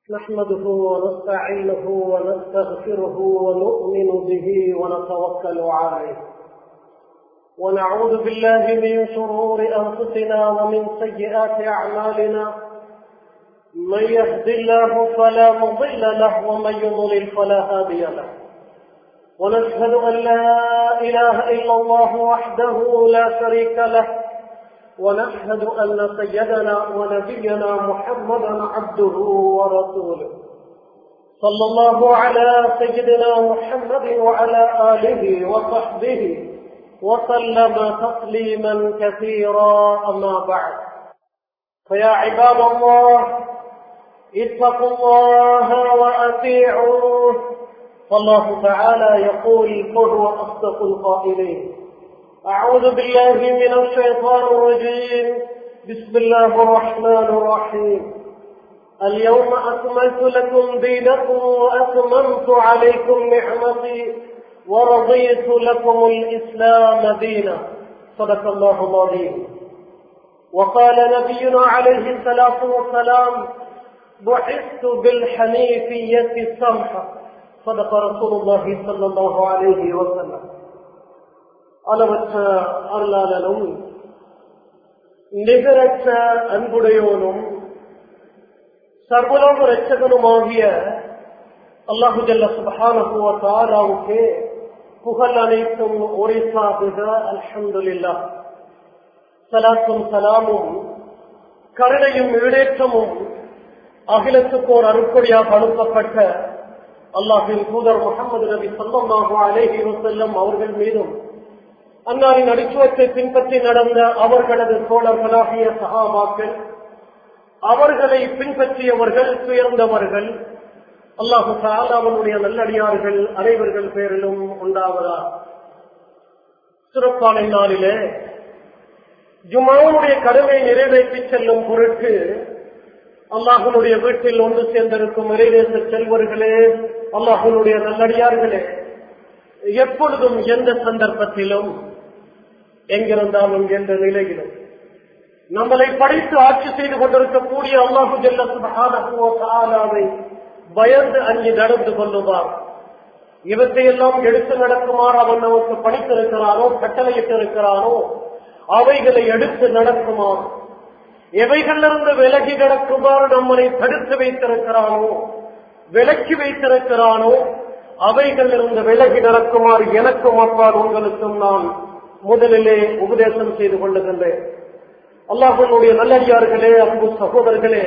نحمده ونستعينه ونستغفره ونؤمن به ونتوكل عليه ونعوذ بالله من شرور أنفسنا ومن سيئات أعمالنا من يهد الله فلا مضل له ومن يضلل فلا هادي له ونشهد أن لا إله إلا الله وحده لا شريك له ونشهد أن سيدنا ونبينا محمدا عبده ورسوله صلى الله على سيدنا محمد وعلى آله وصحبه وسلم تسليما كثيرا أما بعد فيا عباد الله اتقوا الله وأطيعوه فالله تعالى يقول وهو أصدق القائلين أعوذ بالله من الشيطان الرجيم بسم الله الرحمن الرحيم اليوم أكملت لكم دينكم وأتممت عليكم نعمتي ورضيت لكم الإسلام دينا صدق الله العظيم وقال نبينا عليه الصلاة والسلام بعثت بالحنيفية السمحة صدق رسول الله صلى الله عليه وسلم அளவற்ற அருளாளனும் நிகரற்ற அன்புடையோனும் சர்வலோக ரட்சகனுமாகிய அல்லாஹு ஜல்ல சுபஹானஹுவ தாலாவுக்கு புகழ் அனைத்தும் ஒரே சாபிக அல்ஹம்துலில்லா சலாத்தும் சலாமும் கருணையும் ஈடேற்றமும் அகிலத்துக்கு ஒரு அருட்கொடியாக அனுப்பப்பட்ட அல்லாஹின் தூதர் முகமது நபி சொல்லமாக அலேஹி வசல்லம் அவர்கள் மீதும் அன்னாரின் அடிச்சுவத்தை பின்பற்றி நடந்த அவர்களது தோழர்களாகிய சகாபாக்கள் அவர்களை பின்பற்றியவர்கள் துயர்ந்தவர்கள் அல்லாஹு அவனுடைய நல்லடியார்கள் அனைவர்கள் பேரிலும் உண்டாவதா சிறப்பான நாளிலே ஜுமாவுடைய கடமை நிறைவேற்றி செல்லும் பொருட்டு அல்லாஹனுடைய வீட்டில் ஒன்று சேர்ந்திருக்கும் நிறைவேற்ற செல்வர்களே அல்லாஹனுடைய நல்லடியார்களே எப்பொழுதும் எந்த சந்தர்ப்பத்திலும் எங்கிருந்தாலும் எந்த நிலையிலும் நம்மளை படித்து ஆட்சி செய்து கொண்டிருக்கக்கூடிய அல்லாஹு ஜெல்லாவை பயந்து அஞ்சு நடந்து கொள்ளுவார் இவற்றையெல்லாம் எடுத்து நடக்குமாறு அவன் நமக்கு படித்திருக்கிறானோ கட்டளையிட்டிருக்கிறானோ அவைகளை எடுத்து நடக்குமாறு எவைகளிலிருந்து விலகி நடக்குமாறு நம்மளை தடுத்து வைத்திருக்கிறானோ விலக்கி வைத்திருக்கிறானோ அவைகளிலிருந்து விலகி நடக்குமாறு எனக்கும் அப்பால் உங்களுக்கும் நான் முதலிலே உபதேசம் செய்து கொள்ளுகின்றேன் அல்லாஹனுடைய நல்லடியார்களே அன்பு சகோதரர்களே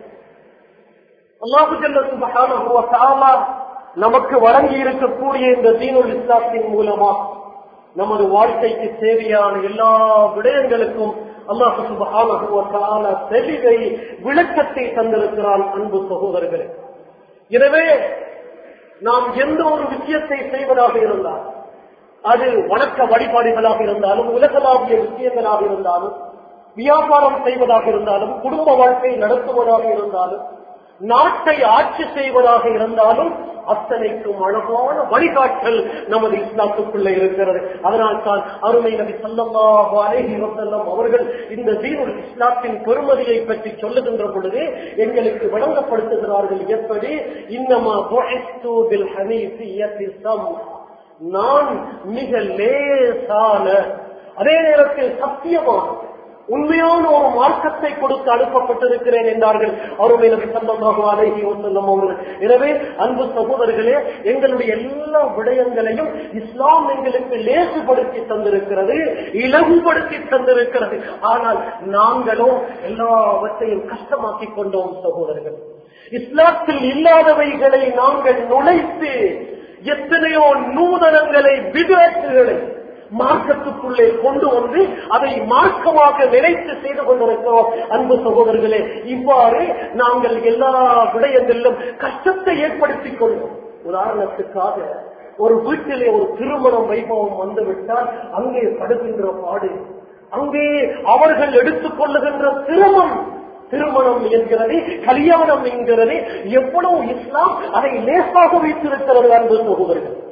அல்லாஹு நமக்கு வழங்கி இருக்கக்கூடிய இந்த தீனுல் இஸ்லாத்தின் மூலமா நமது வாழ்க்கைக்கு தேவையான எல்லா விடயங்களுக்கும் அல்லாஹு சுபஹான தெளிவை விளக்கத்தை தந்திருக்கிறான் அன்பு சகோதரர்களே எனவே நாம் எந்த ஒரு விஷயத்தை செய்வதாக இருந்தால் அது வணக்க வழிபாடுகளாக இருந்தாலும் உலகளாவிய விஷயங்களாக இருந்தாலும் வியாபாரம் செய்வதாக இருந்தாலும் குடும்ப வாழ்க்கை நடத்துவதாக இருந்தாலும் நாட்டை ஆட்சி செய்வதாக இருந்தாலும் அத்தனைக்கும் அழகான வழிகாட்டல் நமது இஸ்லாத்துக்குள்ள இருக்கிறது அதனால் தான் அருமை நபி சல்லல்லாஹு அலைஹி வஸல்லம் அவர்கள் இந்த தீனுல் இஸ்லாத்தின் பெருமதியை பற்றி சொல்லுகின்ற பொழுது எங்களுக்கு விளங்கப்படுத்துகிறார்கள் எப்படி இன்னமா புஇஸ்து பில் ஹனீஃபியத்தி சம்ஹா நான் மிக லேசான அதே நேரத்தில் சத்தியமான உண்மையான ஒரு மார்க்கத்தை கொடுத்து அனுப்பப்பட்டிருக்கிறேன் என்றார்கள் அருமை நபி சம்பந்தமாக அழகி செல்லும் அவர்கள் எனவே அன்பு சகோதரர்களே எங்களுடைய எல்லா விடயங்களையும் இஸ்லாம் எங்களுக்கு லேசுபடுத்தி தந்திருக்கிறது இலகுபடுத்தி தந்திருக்கிறது ஆனால் நாங்களும் எல்லாவற்றையும் கஷ்டமாக்கி கொண்டோம் சகோதரர்கள் இஸ்லாத்தில் இல்லாதவைகளை நாங்கள் நுழைத்து எத்தனையோ நூதனங்களை விதத்துகளை மார்க்கத்துக்குள்ளே கொண்டு வந்து அதை மார்க்கமாக நினைத்து செய்து கொண்டிருக்கிறோம் அன்பு சகோதரர்களே இவ்வாறு நாங்கள் எல்லா விடயங்களிலும் கஷ்டத்தை ஏற்படுத்திக் கொள்வோம் உதாரணத்துக்காக ஒரு வீட்டிலே ஒரு திருமணம் வைபவம் வந்துவிட்டால் அங்கே படுகின்ற பாடு அங்கே அவர்கள் எடுத்துக் கொள்ளுகின்ற சிரமம் திருமணம் என்கிறது கல்யாணம் என்கிறது எவ்வளவு இஸ்லாம் அதை லேசாக வைத்திருக்கிறது அன்பு சகோதரர்கள்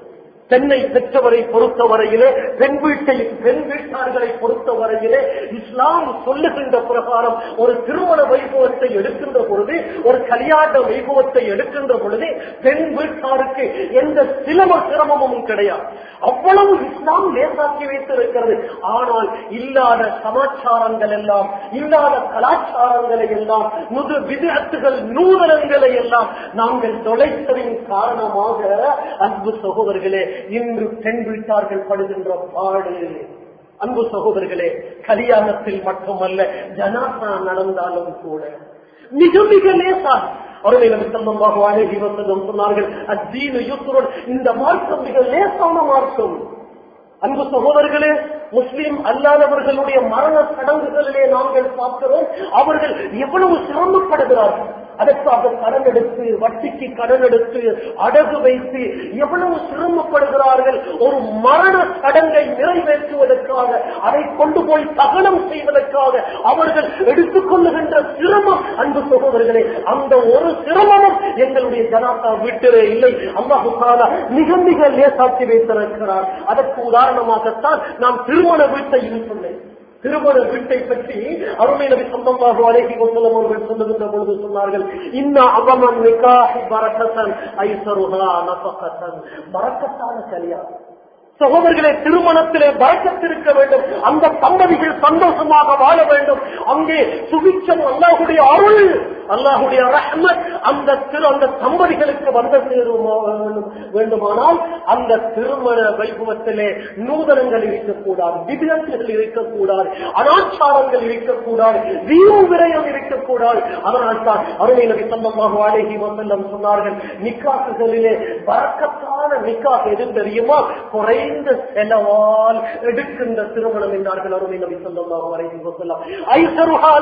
பெண்ணை பெற்றவரை பொறுத்தவரையிலே பெண் வீட்டை பெண் வீட்டார்களை பொறுத்தவரையிலே இஸ்லாம் சொல்லுகின்ற பிரகாரம் ஒரு திருமண வைபவத்தை எடுக்கின்ற பொழுது ஒரு கல்யாண வைபவத்தை எடுக்கின்ற பொழுது பெண் வீட்டாருக்கு எந்த சிலம சிரமமும் கிடையாது அவ்வளவு இஸ்லாம் லேசாக்கி வைத்திருக்கிறது ஆனால் இல்லாத சமாச்சாரங்கள் எல்லாம் இல்லாத கலாச்சாரங்களை எல்லாம் முது விதத்துகள் நூதனங்களை எல்லாம் நாங்கள் தொலைத்ததின் காரணமாக அன்பு சகோதரர்களே இன்று பெண் வீட்டார்கள் படுகின்ற பாடு அன்பு சகோதரர்களே கல்யாணத்தில் மட்டுமல்ல ஜனாசா நடந்தாலும் கூட மிக மிக லேசா அவர்களை நபி ஸல்லல்லாஹு அலைஹி வஸல்லம் சொன்னார்கள் அத்தீனு யுஸ்ருன் இந்த மார்க்கம் மிக லேசான மார்க்கம் அன்பு சகோதரர்களே முஸ்லிம் அல்லாதவர்களுடைய மரண சடங்குகளிலே நாங்கள் பார்க்கிறோம் அவர்கள் எவ்வளவு சிரமப்படுகிறார்கள் அதற்காக கடன் எடுத்து வட்டிக்கு கடன் எடுத்து அடகு வைத்து எவ்வளவு சிரமப்படுகிறார்கள் ஒரு மரண சடங்கை நிறைவேற்றுவதற்காக அதை கொண்டு போய் தகனம் செய்வதற்காக அவர்கள் எடுத்துக்கொள்ளுகின்ற சிரமம் அன்பு சகோதரர்களே அந்த ஒரு சிரமமும் எங்களுடைய ஜனாதா வீட்டிலே இல்லை அல்லாஹு தாலா மிக மிக லேசாக்கி வைத்திருக்கிறார் அதற்கு உதாரணமாகத்தான் நாம் திருமண வீட்டையும் சொன்னேன் திருமண வீட்டை பற்றி அருமை நபி சம்பந்தமாக அழகி வசலம் அவர்கள் சொல்லுகின்ற பொழுது சொன்னார்கள் இன்ன அவமன் நிகாஹி பரக்கத்தன் ஐசருஹா நபகத்தன் பரக்கத்தான கல்யாணம் சகோதரர்களே திருமணத்திலே பறக்கத்திருக்க வேண்டும் அந்த தம்பதிகள் சந்தோஷமாக வாழ வேண்டும் அங்கே சுபிச்சம் அல்லாஹுடைய அருள் அல்லாஹுடைய ரஹ்மத் அந்த திரு அந்த தம்பதிகளுக்கு வந்த வேண்டுமானால் அந்த திருமண வைபவத்திலே நூதனங்கள் இருக்கக்கூடாது விதிகள் இருக்கக்கூடாது அனாச்சாரங்கள் இருக்கக்கூடாது வீண் விரயம் இருக்கக்கூடாது அதனால் தான் அருமை நபி சம்பந்தமாக அழகி வசல்லம் சொன்னார்கள் நிக்காசுகளிலே பறக்கத்தான நிக்காக எது தெரியுமா குறைந்த செலவால் எடுக்கின்ற திருமணம் என்றார்கள் அருமை நபி சம்பந்தமாக அழகி வசல்லம் ஐசருஹான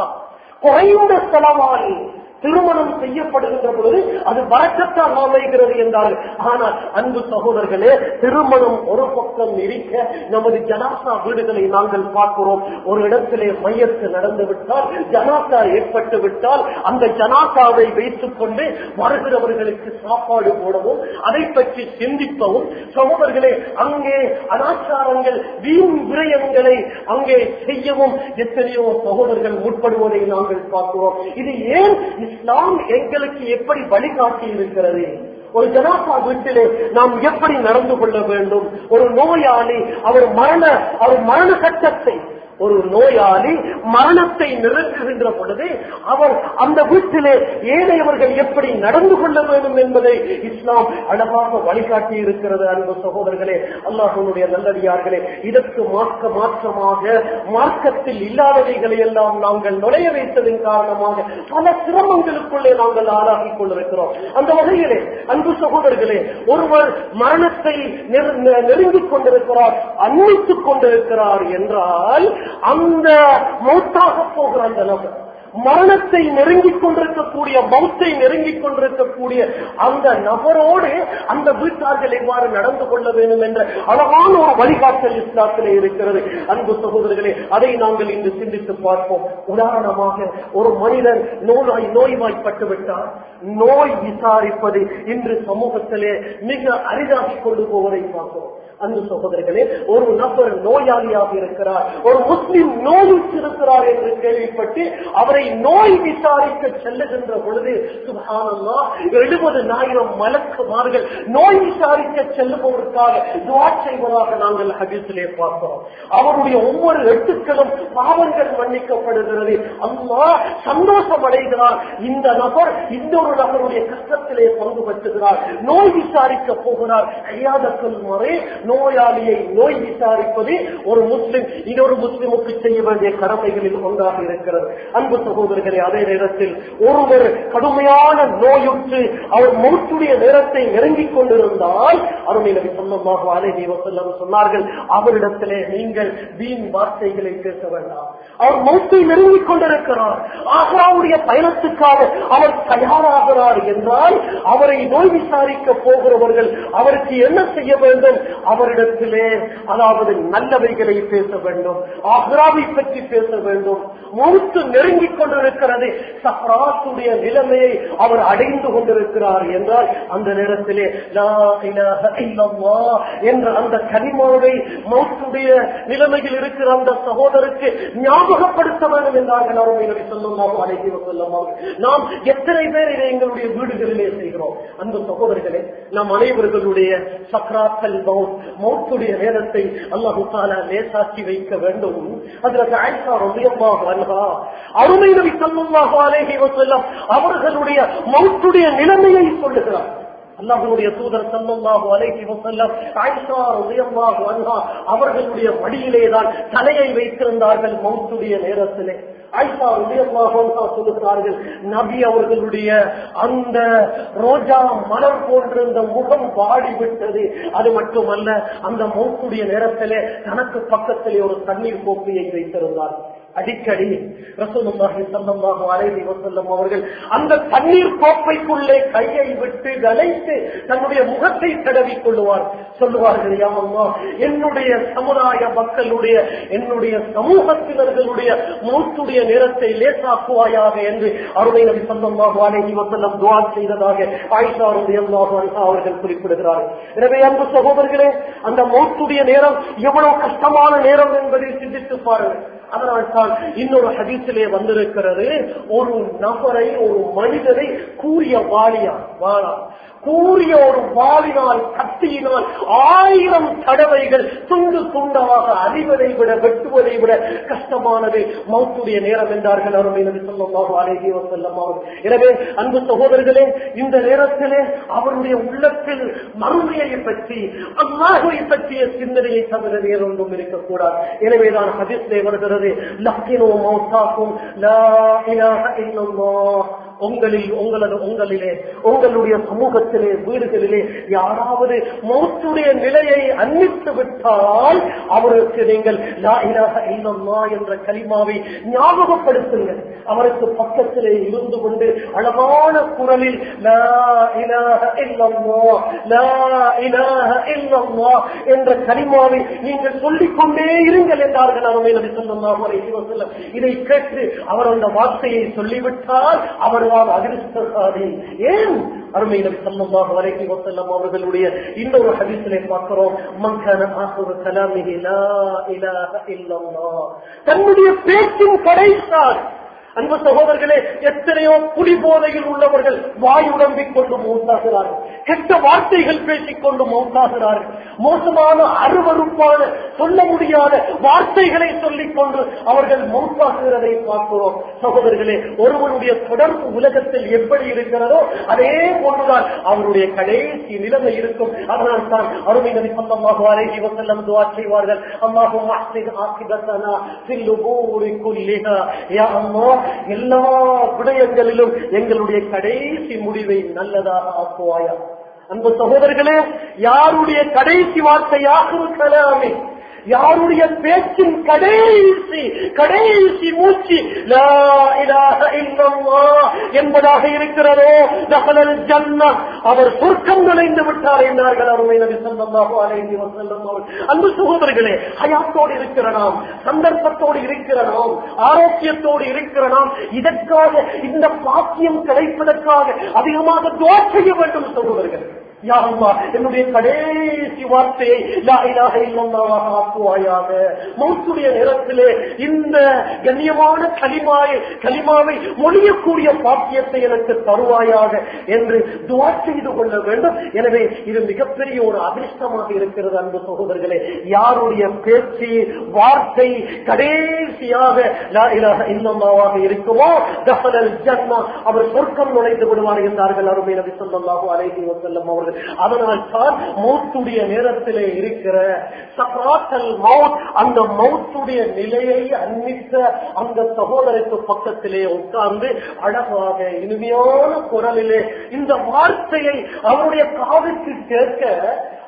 குறைந்த செலவால் திருமணம் செய்யப்படுகின்ற பொழுது அது வரக்கத்தான் அமைகிறது என்றார்கள் ஆனால் அன்பு சகோதரர்களே திருமணம் ஒரு பக்கம் இருக்க நமது ஜனாசா வீடுகளை நாங்கள் பார்க்கிறோம் ஒரு இடத்திலே மையத்து நடந்து விட்டால் ஜனாசா ஏற்பட்டு விட்டால் அந்த ஜனாசாவை வைத்துக் கொண்டு வருகிறவர்களுக்கு சாப்பாடு போடவும் அதை பற்றி சிந்திக்கவும் சகோதரர்களே அங்கே அனாச்சாரங்கள் வீண் விரயங்களை அங்கே செய்யவும் எத்தனையோ சகோதரர்கள் முற்படுவதை நாங்கள் பார்க்கிறோம் இது ஏன் இஸ்லாம் எங்களுக்கு எப்படி வழிகாட்டி இருக்கிறது ஒரு ஜனாசா வீட்டிலே நாம் எப்படி நடந்து கொள்ள வேண்டும் ஒரு நோயாளி அவர் மரண அவர் மரண கட்டத்தை ஒரு நோயாளி மரணத்தை நெருங்குகின்ற பொழுது அவர் அந்த வீட்டிலே ஏழையவர்கள் எப்படி நடந்து கொள்ள வேண்டும் என்பதை இஸ்லாம் அழகாக வழிகாட்டி இருக்கிறது அன்பு சகோதரர்களே அல்லாஹனுடைய நல்லடியார்களே இதற்கு மாற்ற மாற்றமாக மார்க்கத்தில் இல்லாதவைகளை எல்லாம் நாங்கள் நுழைய வைத்ததன் காரணமாக பல சிரமங்களுக்குள்ளே நாங்கள் ஆளாகிக் கொண்டிருக்கிறோம் அந்த வகையிலே அன்பு சகோதரர்களே ஒருவர் மரணத்தை நெருங்கிக் கொண்டிருக்கிறார் அன்னித்துக் கொண்டிருக்கிறார் என்றால் அந்த மௌத்தாக போகிற அந்த நபர் மரணத்தை நெருங்கிக் கொண்டிருக்கக்கூடிய மௌத்தை நெருங்கிக் கொண்டிருக்கக்கூடிய அந்த நபரோடு அந்த வீட்டார்கள் எவ்வாறு நடந்து கொள்ள வேண்டும் என்ற அழகான ஒரு வழிகாட்டல் இஸ்லாத்திலே இருக்கிறது அன்பு சகோதரர்களே அதை நாங்கள் இன்று சிந்தித்து பார்ப்போம் உதாரணமாக ஒரு மனிதன் நோய் நோய்வாய்ப்பட்டு விட்டார் நோய் விசாரிப்பது இன்று சமூகத்திலே மிக அரிதாகி கொண்டு போவதை பார்க்கிறோம் அன்பு சகோதரர்களே ஒரு நபர் நோயாளியாக இருக்கிறார் ஒரு முஸ்லிம் நோயுற்றிருக்கிறார் என்று கேள்விப்பட்டு அவரை நோய் விசாரிக்க செல்லுகின்ற பொழுது சுகானந்தா எழுபதுனாயிரம் மலக்குமார்கள் நோய் விசாரிக்க செல்லுபவருக்காக துவா செய்வதாக நாங்கள் ஹதீஸிலே பார்க்கிறோம் அவருடைய ஒவ்வொரு எழுத்துக்களும் பாவங்கள் மன்னிக்கப்படுகிறது அம்மா சந்தோஷம் அடைகிறார் இந்த நபர் இன்னொரு நபருடைய கஷ்டத்திலே பங்கு பெற்றுகிறார் நோய் விசாரிக்க போகிறார் கையாதத்தில் முறை நோயாளியை நோய் விசாரிப்பது ஒரு முஸ்லிம் இன்னொரு முஸ்லிமுக்கு செய்ய வேண்டிய கடமைகளில் ஒன்றாக இருக்கிறது அன்பு சகோதரர்களே அதே நேரத்தில் ஒருவர் கடுமையான நோயுற்று அவர் மூச்சுடைய நேரத்தை நெருங்கிக் கொண்டிருந்தால் அருமை நபி சொல்லமாக அழகி வசல்லம் சொன்னார்கள் அவரிடத்திலே நீங்கள் வீண் வார்த்தைகளை பேச வேண்டாம் அவர் மூச்சை நெருங்கிக் கொண்டிருக்கிறார் ஆகராவுடைய பயணத்துக்காக அவர் தயாராகிறார் என்றால் அவரை நோய் விசாரிக்க போகிறவர்கள் அவருக்கு என்ன செய்ய வேண்டும் அவரிடத்திலே அதாவது நல்லவைகளை பேச வேண்டும் ஆக்ராவை பற்றி பேச வேண்டும் மூத்து நெருங்கிக் கொண்டிருக்கிறது சஹராத்துடைய நிலைமையை அவர் அடைந்து கொண்டிருக்கிறார் என்றால் அந்த நேரத்திலே லா இலாஹ இல்லல்லாஹ் என்ற அந்த கனிமாவை மௌத்துடைய நிலைமையில் இருக்கிற அந்த சகோதரருக்கு ஞாபகப்படுத்த வேண்டும் என்றார்கள் அருமை நபி ஸல்லல்லாஹு அலைஹி வஸல்லம் அவர்கள். நாம் எத்தனை பேர் இதை எங்களுடைய வீடுகளிலே செய்கிறோம் அந்த சகோதரர்களே நம் அனைவர்களுடைய சக்ராத்தல் மவுத் மௌத்துடைய நேரத்தை அல்லாஹு தாலா லேசாக்கி வைக்க வேண்டும் அதில் ஆயிஷா ரலியல்லாஹு அன்ஹா அருமை நபி ஸல்லல்லாஹு அலைஹி வஸல்லம் அவர்களுடைய மௌத்துடைய நிலைமையை சொல்லுகிறார் அல்லாஹ்வுடைய தூதர் ஸல்லல்லாஹு அலைஹி வஸல்லம் ஆயிஷா ரலியல்லாஹு அன்ஹா அவர்களுடைய மடியிலே தான் தலையை வைத்திருந்தார்கள் மௌத்துடைய நேரத்திலே ஆயிஷா ரலியல்லாஹு அன்ஹா சொல்லுகிறார்கள் நபி அவர்களுடைய அந்த ரோஜா மலர் போன்றிருந்த முகம் வாடிவிட்டது அது மட்டுமல்ல அந்த மௌத்துடைய நேரத்திலே தனக்கு பக்கத்திலே ஒரு தண்ணீர் கோப்பையை வைத்திருந்தார் அடிக்கடி ரசூலுல்லாஹி ஸல்லல்லாஹு அலைஹி வஸல்லம் அவர்கள் அந்த தண்ணீர் கோப்பைக்குள்ளே கையை விட்டு கலைத்து தன்னுடைய முகத்தை தடவிக் கொள்ளுவார் சொல்லுவார்கள் யா அல்லாஹ் என்னுடைய சமுதாய மக்களுடைய என்னுடைய சமூகத்தினர்களுடைய மூத்துடைய நேரத்தை லேசாக்குவாயாக என்று அருமை நபி ஸல்லல்லாஹு அலைஹி வஸல்லம் துஆ செய்ததாக ஆயிஷா ரலியல்லாஹு அன்ஹா அவர்கள் குறிப்பிடுகிறார்கள் எனவே அன்பு சகோதரர்களே அந்த மௌத்துடைய நேரம் எவ்வளவு கஷ்டமான நேரம் என்பதை சிந்தித்து பாருங்கள் அதனால்தான் இன்னொரு ஹதீஸிலே வந்திருக்கிறது ஒரு நபரை ஒரு மனிதனை கூறிய வாலியா வாழா கூறிய ஒரு வாளினால் கத்தியினால் ஆயிரம் தடவைகள் துண்டு துண்டாக அறிவதை விட வெட்டுவதை விட கஷ்டமானது மௌத்துடைய நேரம் என்றார்கள் அருமை நபி ஸல்லல்லாஹு அலைஹி வஸல்லம் அவர்கள் எனவே அன்பு சகோதரர்களே இந்த நேரத்திலே அவருடைய உள்ளத்தில் மறுமையை பற்றி அல்லாஹை பற்றிய சிந்தனையை தவிர வேறொன்றும் இருக்கக்கூடாது எனவேதான் ஹதீஸ்லே வருகிறது லக்கினோ மௌத்தாக்கும் லா இலாஹ இல்லல்லாஹ் உங்களில் உங்களது உங்களிலே உங்களுடைய சமூகத்திலே வீடுகளிலே யாராவது மௌத்துடைய நிலையை அன்னித்து விட்டால் அவருக்கு நீங்கள் லா இலாஹ இல்லல்லாஹ் என்ற கலிமாவை ஞாபகப்படுத்துங்கள் அவருக்கு பக்கத்திலே இருந்து கொண்டு அழகான குரலில் லா இலாஹ இல்லல்லாஹ் லா இலாஹ இல்லல்லாஹ் என்ற கலிமாவை நீங்கள் சொல்லிக் கொண்டே இருங்கள் என்றார்கள் அருமை நபி ஸல்லல்லாஹு அலைஹி வஸல்லம் இதை கேட்டு அவர் அந்த வார்த்தையை சொல்லிவிட்டால் அவர்தான் அதிர்ஷ்டசாலி ஏன் அருமை நபி ஸல்லல்லாஹு அலைஹி வஸல்லம் அவர்களுடைய இன்னொரு ஹதீஸிலே பார்க்கிறோம் மன் கான ஆஹிரு கலாமிஹி லா இலாஹ இல்லல்லாஹ் தன்னுடைய பேச்சின் கடைசால் அன்பு சகோதரர்களே எத்தனையோ புலி போதையில் உள்ளவர்கள் வாய் உடம்பிக் கொண்டு மௌத்தாகிறார்கள் கெட்ட வார்த்தைகள் பேசிக் கொண்டு மௌத்தாகிறார்கள் மோசமான அருவறுப்பான சொல்ல முடியாத வார்த்தைகளை சொல்லிக் கொண்டு அவர்கள் மௌத்தாகிறதை பார்க்கிறோம் சகோதரர்களே ஒருவருடைய தொடர்பு உலகத்தில் எப்படி இருக்கிறதோ அதே போன்றுதான் அவருடைய கடைசி நிலைமை இருக்கும் அதனால் தான் அருமை நபி சல்லல்லாஹு அலைஹி வஸல்லம் துஆ செய்வார்கள் அல்லாஹும்ம அஹ்சின் ஆகிபத்தனா ஃபில் உமூரி குல்லிஹா யா அல்லாஹ் எல்லா விடயங்களிலும் எங்களுடைய கடைசி முடிவை நல்லதாக ஆக்குவாயா அன்பு சகோதரர்களே யாருடைய கடைசி வார்த்தையாக கலாமே யாருடைய பேச்சின் கடைசி கடைசி மூச்சு லா இலாஹ இல்லல்லாஹ் என்பதாக இருக்கிறதோ தகலல் ஜன்னா அவர் சொர்க்கம் நுழைந்து விட்டார் என்றார்கள் அருமை நபி ஸல்லல்லாஹு அலைஹி வஸல்லம் அவர்கள் அன்பு சகோதரர்களே ஹயாத்தோடு இருக்கிற நாம் சந்தர்ப்பத்தோடு இருக்கிற நாம் ஆரோக்கியத்தோடு இருக்கிற நாம் இதற்காக இந்த பாக்கியம் கிடைப்பதற்காக அதிகமாக துவா செய்ய வேண்டும் சகோதரர்கள் யா அல்லாஹ், என்னுடைய கடைசி வார்த்தையை லா இலாஹ இல்லல்லாஹ் ஆக்குவாயாக மௌத்துடைய நேரத்திலே இந்த கண்ணியமான கலிமாயை கலிமாவை மொழியக்கூடிய பாக்கியத்தை எனக்கு தருவாயாக என்று துவா செய்து கொள்ள வேண்டும் எனவே இது மிகப்பெரிய ஒரு அதிர்ஷ்டமாக இருக்கிறது அன்பு சகோதரர்களே யாருடைய பேச்சு வார்த்தை கடைசியாக லா இலாஹ இல்லல்லாஹாக இருக்குமோ தஹலல் ஜன்னா அவர் சொர்க்கம் நுழைந்து விடுவார் என்றார்கள் அருமை நபி ஸல்லல்லாஹு அலைஹி வஸல்லம் அவர்கள் அதனால் தான் மௌத்துடைய நேரத்திலே இருக்கிற சக்ராத்தல் மௌத் அந்த மௌத்துடைய நிலையை அன்னித்த அந்த சகோதரத்து பக்கத்திலே உட்கார்ந்து அழகாக இனிமையான குரலிலே இந்த வார்த்தையை அவருடைய காதுக்கு கேட்க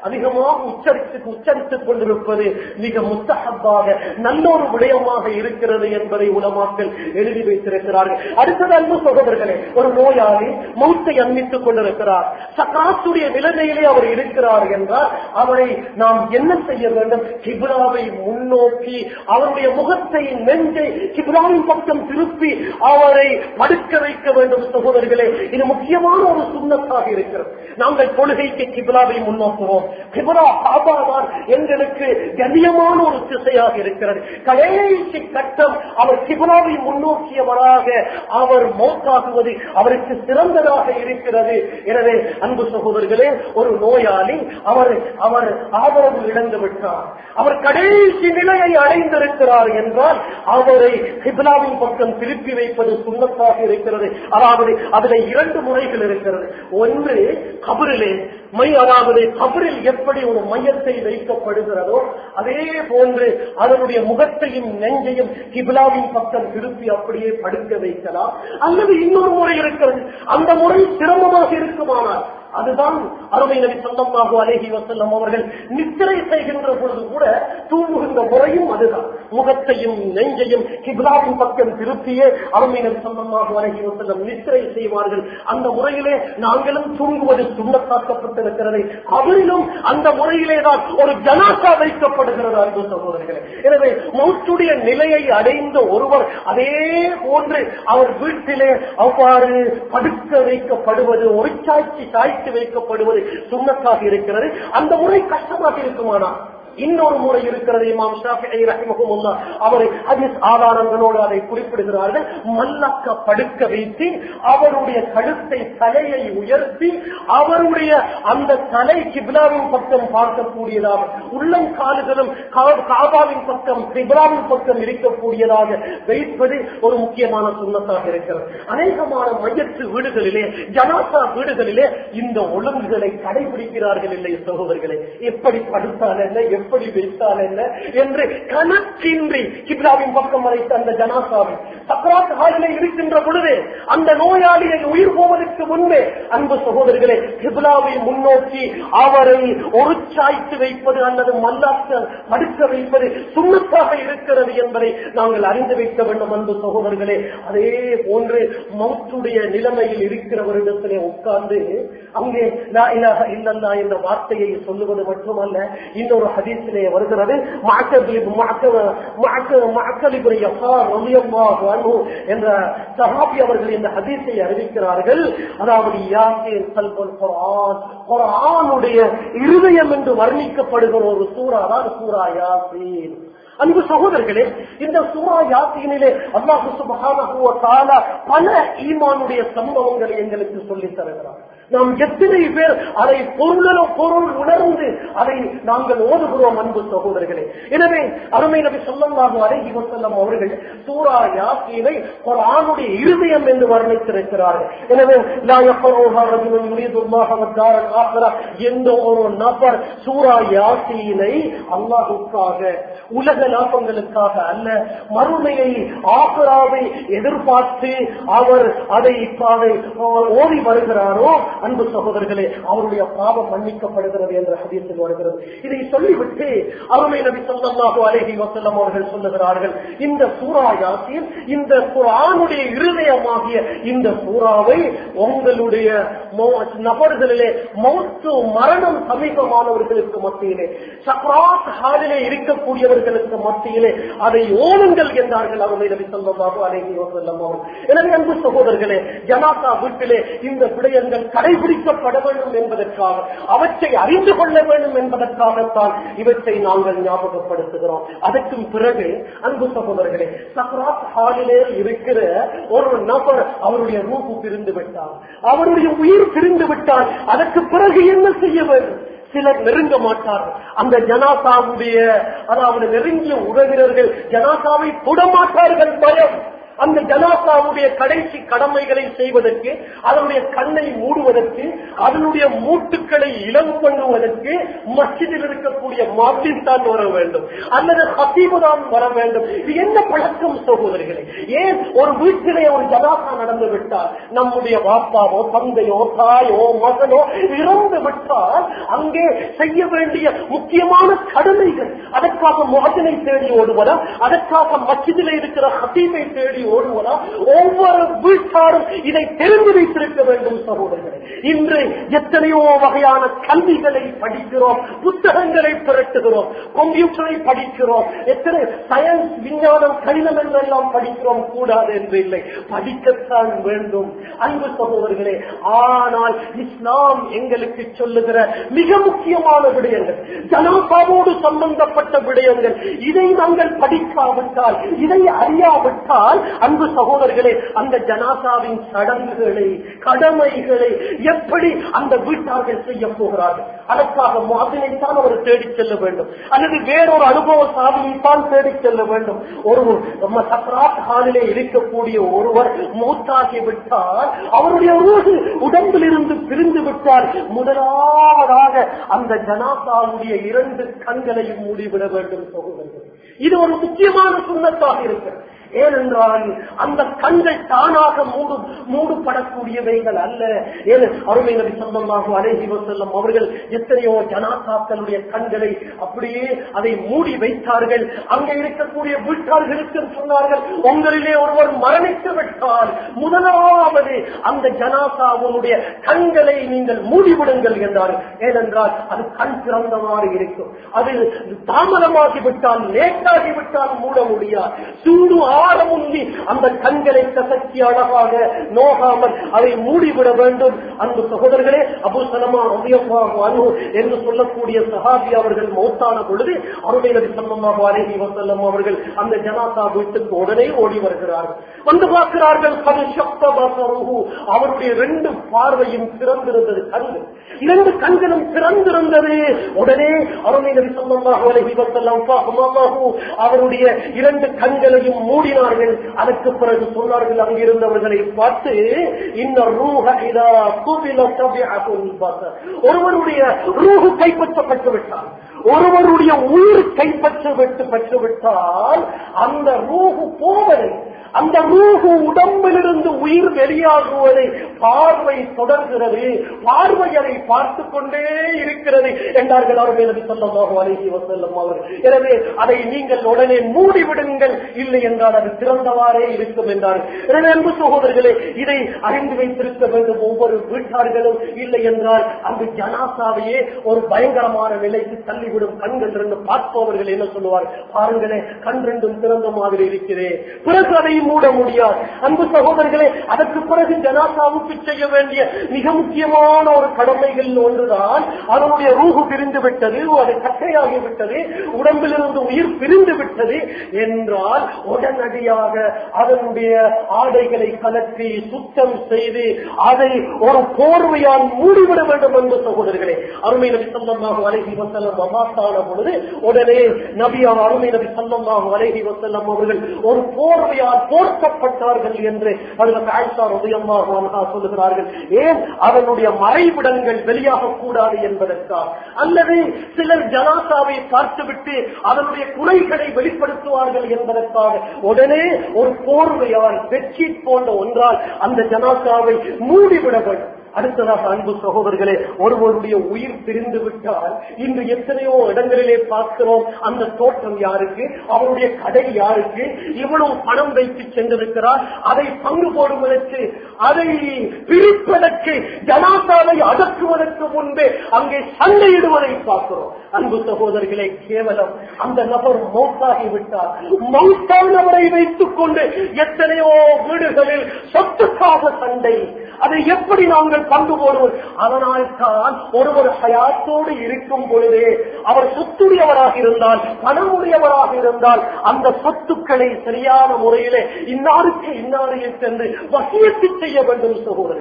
அதிகமாக உச்சரித்து உச்சரித்துக் கொண்டிருப்பது மிக முத்தகப்பாக நல்ல ஒரு விடயமாக இருக்கிறது என்பதை உலமாக்கள் எழுதி வைத்திருக்கிறார்கள் அடுத்தது அன்பு சகோதரர்களே ஒரு நோயாளி மௌத்தை அன்பித்துக் கொண்டிருக்கிறார் சக்காத்துடைய நிலைமையிலே அவர் இருக்கிறார் என்றால் அவரை நாம் என்ன செய்ய வேண்டும் கிபிராவை முன்னோக்கி அவருடைய முகத்தை நெஞ்சை கிபிராவின் பக்கம் திருப்பி அவரை படுக்க வைக்க வேண்டும் சகோதரர்களே இது முக்கியமான ஒரு சுண்ணத்தாக இருக்கிறது நாங்கள் தொழுகைக்கு கிபிலாவை முன்னோக்குவோம் கிபிலா காபா தான் எங்களுக்கு கண்ணியமான ஒரு திசையாக இருக்கிறது கடைசி கட்டம் அவர் கிபிலாவை முன்னோக்கியவராக அவர் மௌத்தாகுவது அவருக்கு சிறந்ததாக இருக்கிறது எனவே அன்பு சகோதரர்களே ஒரு நோயாளி அவர் அவர் ஆதரவு இழந்து விட்டார் அவர் கடைசி நிலையை அடைந்திருக்கிறார் என்றால் அவரை கிபிலாவின் பக்கம் திருப்பி வைப்பது சுண்ணத்தாக இருக்கிறது அதாவது அதில் இரண்டு முறைகள் இருக்கிறது ஒன்று கபரிலே மை அதாவது கபரில் எப்படி ஒரு மையத்தை வைக்கப்படுகிறதோ அதே போன்று அதனுடைய முகத்தையும் நெஞ்சையும் கிபிலாவின் பக்கம் திருப்பி அப்படியே படுக்க வைக்கலாம் அல்லது இன்னொரு முறை இருக்கிறது அந்த முறை சிரமமாக இருக்குமானால் அதுதான் அருமை நபி சொந்தமாக அலேஹி வசல்லம் அவர்கள் நித்திரை செய்கின்ற பொழுது கூட தூங்குகின்ற முறையும் அதுதான் முகத்தையும் நெஞ்சையும் கிபிலாவின் பக்கம் திருப்பியே அருமை நபி சொந்தமாக அலேஹி வசல்லம் நித்திரை செய்வார்கள் அந்த முறையிலே நாங்களும் தூங்குவது சுண்ணத்தாக்கப்பட்டிருக்கிறது அவரிலும் அந்த முறையிலே தான் ஒரு ஜனாசா வைக்கப்படுகிறது அன்பு சகோதரர்களே எனவே மௌத்துடைய நிலையை அடைந்த ஒருவர் அதே போன்று அவர் வீட்டிலே அவ்வாறு படுக்க வைக்கப்படுவது ஒரு சாட்சி சாய்த்து வைக்கப்படுவது சுண்ணத்தாக இருக்கிறது அந்த முறை கஷ்டமாக இருக்குமானா இன்னொரு முறை இருக்கிறது இமாம் ஷாஃபிஐ ரஹிமஹுமுல்லா அவரை ஹதீஸ் ஆதாரங்களோடு அதை குறிப்பிடுகிறார்கள் மல்லக்க படுக்க வைத்து அவருடைய கழுத்தை தலையை உயர்த்தி அவருடைய அந்த தலை கிப்லாவின் பக்கம் பார்க்கக்கூடியதாக உள்ளம் கால்களும் கா- காபாவின் பக்கம் கிப்லாவின் பக்கம் இருக்கக்கூடியதாக வைப்பது ஒரு முக்கியமான சுண்ணத்தாக இருக்கிறது அநேகமான மையத்து வீடுகளிலே ஜனாசா வீடுகளிலே இந்த ஒழுங்குகளை கடைபிடிக்கிறார்கள் இல்லை சகோதரர்களே எப்படி படுத்தால் என்ன எப்படி வைத்தால் என்ன என்று கணக்கின்றி கிப்லாவின் பக்கம் வரைத்த அந்த ஜனாசாவை சக்கராத் ஹாலிலே இருக்கின்ற பொழுது அந்த நோயாளியை உயிர் போவதற்கு முன்பே அன்பு சகோதரர்களே கிப்லாவை முன்னோக்கி அவரை ஒரு சாய்த்து வைப்பது அல்லது மல்லாக்க மடுக்க வைப்பது சுண்ணத்தாக இருக்கிறது என்பதை நாங்கள் அறிந்து வைக்க வேண்டும் அன்பு சகோதரர்களே அதே போன்று மௌத்துடைய நிலைமையில் இருக்கிறவரிடத்திலே உட்கார்ந்து அங்கே லா இலாஹ இல்லல்லா என்ற வார்த்தையை சொல்லுவது மட்டுமல்ல இன்னொரு ஹதீஸிலே வருகிறது மஅக்கபில் மஅக்க- மஅக்க- மஅக்கலிபுல் யஸார் ரலியல்லாஹு அன்ஹு என்ற சஹாபி அவர்கள் இந்த ஹதீஸை அறிவிக்கிறார்கள் அதாவது யாசீன் கல்புல் குர்ஆன் குர்ஆனுடைய இருதயம் என்று வர்ணிக்கப்படுகிற ஒரு சூரா தான் சூரா யாசீன் அன்பு சகோதரர்களே இந்த சூரா யாத்தியினிலே அல்லாஹு சுப்ஹானஹு வ தஆலா பல ஈமானுடைய சம்பவங்களை எங்களுக்கு சொல்லித் தருகிறார் நாம் எத்தனை பேர் அதை பொருளோ பொருள் உணர்ந்து அதை நாங்கள் ஓதுகிறோம் அன்பு சகோதரர்களே எனவே அருமை நபி சொல்லல்லாஹு அலைஹி வஸல்லம் அவர்கள் சூரா யாசீனை குர்ஆனுடைய இருதயம் என்று வர்ணித்திருக்கிறார்கள் எனவே லா யஃபருஹா ரஜுலுன் யுரீதுல்லாஹ வத்தாரல் ஆখিরা எந்த ஒரு நபர் சூரா யாசீனை அல்லாஹ்வுக்காக உலக லாபங்களுக்காக அல்ல மறுமையை ஆகராவை எதிர்பார்த்து அவர் அதை அதை ஓடி வருகிறாரோ அன்பு சகோதரர்களே அவருடைய பாவம் மன்னிக்கப்படுகிறது என்ற ஹதீஸில் வருகிறது இதை சொல்லிவிட்டு அருமை நபி ஸல்லல்லாஹு அலைஹி வஸல்லம் அவர்கள் சொல்லுகிறார்கள் இந்த சூரா யாசீன் இந்த குர்ஆனுடைய இருதயமாகிய இந்த சூறாவை உங்களுடைய மௌ- நபர்களிலே மௌத்து மரணம் சமீபமானவர்களுக்கு மத்தியிலே சக்ராத் ஹாலிலே இருக்கக்கூடியவர்களுக்கு மத்தியிலே அதை ஓடுங்கள் என்றார்கள் அருமை நபி ஸல்லல்லாஹு அலைஹி வஸல்லம் அவர்கள் எனவே அன்பு சகோதரர்களே ஜனாசா வீட்டிலே இந்த விடயங்கள் கடைபிடிக்கப்பட வேண்டும் என்பதற்காக அவற்றை அறிந்து கொள்ள வேண்டும் என்பதற்காகத்தான் இவற்றை நாங்கள் ஞாபகப்படுத்துகிறோம் அதற்கும் பிறகு அன்பு சகோதரர்களே சக்ராத் ஹாலிலே இருக்கிற ஒரு நபர் அவருடைய ரூபு பிரிந்து விட்டார் அவருடைய உயிர் பிரிந்து விட்டால் அதற்கு பிறகு என்ன செய்ய வேண்டும் சிலர் நெருங்க மாட்டார்கள் அந்த ஜனாசாவுடைய அதாவது நெருங்கிய உறவினர்கள் ஜனாசாவை தொடமாட்டார்கள் பயம் அந்த ஜனாசாவுடைய கடைசி கடமைகளை செய்வதற்கு அதனுடைய கண்ணை மூடுவதற்கு அதனுடைய மூட்டுக்களை இலவு பண்ணுவதற்கு மஸ்ஜிதில் இருக்கக்கூடிய மாப்பின் தான் வர வேண்டும் அல்லது ஹசீபு தான் வர வேண்டும் இது என்ன பழக்கம் சகோதரிகளே ஏன் ஒரு வீட்டிலே ஒரு ஜனாசா நடந்து விட்டால் நம்முடைய பாப்பாவோ தந்தையோ தாயோ மகனோ இறந்து விட்டால் அங்கே செய்ய வேண்டிய முக்கியமான கடமைகள் அதற்காக முகத்தினை தேடி ஓடுவதா அதற்காக மச்சிதிலே இருக்கிற ஹசீமை தேடி ஓடுவதா ஒவ்வொரு வீட்டாரும் இதை தெரிந்து வைத்திருக்க வேண்டும் சகோதரர்களே இன்று எத்தனையோ வகையான கல்விகளை படிக்கிறோம் புத்தகங்களை புரட்டுகிறோம் கம்ப்யூட்டரை படிக்கிறோம் எத்தனை சயின்ஸ் விஞ்ஞானம் கணிதம் என்றெல்லாம் படிக்கிறோம் கூடாது என்று இல்லை படிக்கத்தான் வேண்டும் அன்பு சகோதரர்களே ஆனால் இஸ்லாம் எங்களுக்கு சொல்லுகிற மிக முக்கியமான விடயங்கள் ஜனாபாவோடு சம்பந்தப்பட்ட விடயங்கள் இதை நாங்கள் படிக்காவிட்டால் இதை அறியாவிட்டால் அன்பு சகோதரர்களே அந்த ஜனாசாவின் சடங்குகளை கடமைகளை எப்படி அந்த வீட்டார்கள் செய்ய போகிறார்கள் அதற்காக மாதினைத்தான் அவர் தேடிச் செல்ல வேண்டும் அல்லது வேறொரு அனுபவ சாதனைத்தான் தேடிச் செல்ல வேண்டும் ஒரு நம்ம சக்கராத் ஹாலிலே இருக்கக்கூடிய ஒருவர் மூத்தாகி விட்டால் அவருடைய ரூஹு உடம்பில் இருந்து பிரிந்து விட்டால் முதலாவதாக அந்த ஜனாசாவுடைய இரண்டு கண்களையும் மூடிவிட வேண்டும் சகோதரர்கள் இது ஒரு முக்கியமான சுண்ணத்தாக இருக்கிறது ஏனென்றால் அந்த கண்கள் தானாக மூடு மூடப்படக்கூடியவைகள் அல்ல ஏன் அருமை நபி சொல்லமாக அழகி செல்லும் அவர்கள் எத்தனையோ ஜனாசாக்களுடைய கண்களை அப்படியே அதை மூடி வைத்தார்கள் அங்கே இருக்கக்கூடிய வீட்டார்களுக்கு சொன்னார்கள் உங்களிலே ஒருவர் மரணித்து விட்டால் முதலாவது அந்த ஜனாசாவுடைய கண்களை நீங்கள் மூடிவிடுங்கள் என்றார்கள் ஏனென்றால் அது கண் திறந்தவாறு இருக்கும் அது தாமதமாகிவிட்டால் லேட்டாகிவிட்டால் மூட முடியாது சூடு ஆரமுந்தி அந்த கண்களை கசக்கி அழகாக நோகாமல் அதை மூடிவிட வேண்டும் அந்த சகோதரர்களே அபு சலமா அனு என்று சொல்லக்கூடிய சஹாபி அவர்கள் மௌத்தான பொழுது அருமை நபி சல்லமாக அலேஹி வசல்லம் அவர்கள் அந்த ஜனாசா வீட்டுக்கு உடனே ஓடி வருகிறார்கள் வந்து பார்க்கிறார்கள் கது சப்த பசருஹு. அவருடைய ரெண்டு பார்வையும் திறந்திருந்தது கண்கள் இரண்டு கண்களும் திறந்திருந்தது உடனே அருமை நபி சல்லமாக அலேஹி வசல்லம் ஃபஹ்மல்லாஹு அவருடைய இரண்டு கண்களையும் மூடினார்கள் அதற்கு பிறகு சொன்னார்கள் அங்கிருந்தவர்களை பார்த்து இந்த ரூஹ இதா குபில தபிஅகுல் பஸர். ஒருவருடைய ரூஹு கைப்பற்றப்பட்டு விட்டார் ஒருவருடைய உயிர் கைப்பற்ற விட்டு பெற்று விட்டால் அந்த ரூஹு போவதை அந்த ரூஹு உடம்பிலிருந்து உயிர் வெளியாகுவதை பார்வை தொடர்கிறது பார்வை அதை பார்த்துக் கொண்டே இருக்கிறது என்றார்கள் அவர்கள் நபி ஸல்லல்லாஹு அலைஹி வஸல்லம் அவர்கள் எனவே அதை நீங்கள் உடனே மூடிவிடுங்கள் இல்லை என்றால் அது திறந்தவாறே இருக்கும் என்றார்கள் எனவே அன்பு சகோதரர்களே இதை அறிந்து வைத்திருக்க வேண்டும் ஒவ்வொரு வீட்டார்களும் இல்லை என்றால் அந்த ஜனாசாவையே ஒரு பயங்கரமான நிலைக்கு தள்ளிவிடும் கண்கள் ரெண்டு பார்ப்பவர்கள் என்ன சொல்லுவார் பாருங்களே கண் ரெண்டும் திறந்த மாதிரி இருக்கிறேன் பிறகு அதை மூட முடியாது அன்பு சகோதரர்களே அதற்கு பிறகு ஜனாசாவுக்கு செய்ய வேண்டிய மிக முக்கியமான ஒரு கடமைகள் ஒன்றுதான் அதனுடைய ரூஹு பிரிந்து விட்டது அது கட்டையாகி விட்டது உடம்பிலிருந்து உயிர் பிரிந்து விட்டது என்றால் உடனடியாக அதனுடைய ஆடைகளை கலற்றி சுத்தம் செய்து அதை ஒரு போர்வையால் மூடிவிட வேண்டும் என்று சகோதரர்களே அருமை நபி சல்லமாக அழகி வசல்லம் அமாத்தான பொழுது உடனே நபியார் அருமை நபி சல்லமாக அழகி வசல்லம் அவர்கள் ஒரு போர்வையால் போர்க்கப்பட்டார்கள் என்று அதில் ஆயிஷா உதயமாக சொல்லுகிறார்கள் ஏன் அதனுடைய மறைவிடங்கள் வெளியாக கூடாது என்பதற்காக அல்லது சிலர் ஜனாசாவை பார்த்துவிட்டு அதனுடைய குறைகளை வெளிப்படுத்துவார்கள் என்பதற்காக உடனே ஒரு போர்வையால் பெட்ஷீட் போன்ற ஒன்றால் அந்த ஜனாசாவை மூடிவிட வேண்டும் அடுத்ததாக அன்பு சகோதரர்களே ஒருவருடைய உயிர் பிரிந்து விட்டால் இன்று எத்தனையோ இடங்களிலே பார்க்கிறோம் அந்த தோட்டம் யாருக்கு அவருடைய கடை யாருக்கு இவ்வளவு பணம் வைத்து சென்றிருக்கிறார் அதை பங்கு போடுவதற்கு அதை பிரிப்பதற்கு ஜனாசாவை அகற்றுவதற்கு முன்பே அங்கே சண்டையிடுவதை பார்க்கிறோம் அன்பு சகோதரர்களே கேவலம் அந்த நபர் மௌத்தாகி விட்டார் மௌத்தானவரை வைத்துக் கொண்டு எத்தனையோ வீடுகளில் சொத்துக்காக சண்டை அதை எப்படி நாங்கள் பங்கு போடுவோம் அதனால் தான் ஒருவர் ஹயாத்தோடு இருக்கும் பொழுதே அவர் சொத்துடையவராக இருந்தால் பணமுடையவராக இருந்தால் அந்த சொத்துக்களை சரியான முறையிலே இன்னாருக்கு இன்னாரையை சென்று வசியத்து செய்ய வேண்டும் சகோதரர்கள்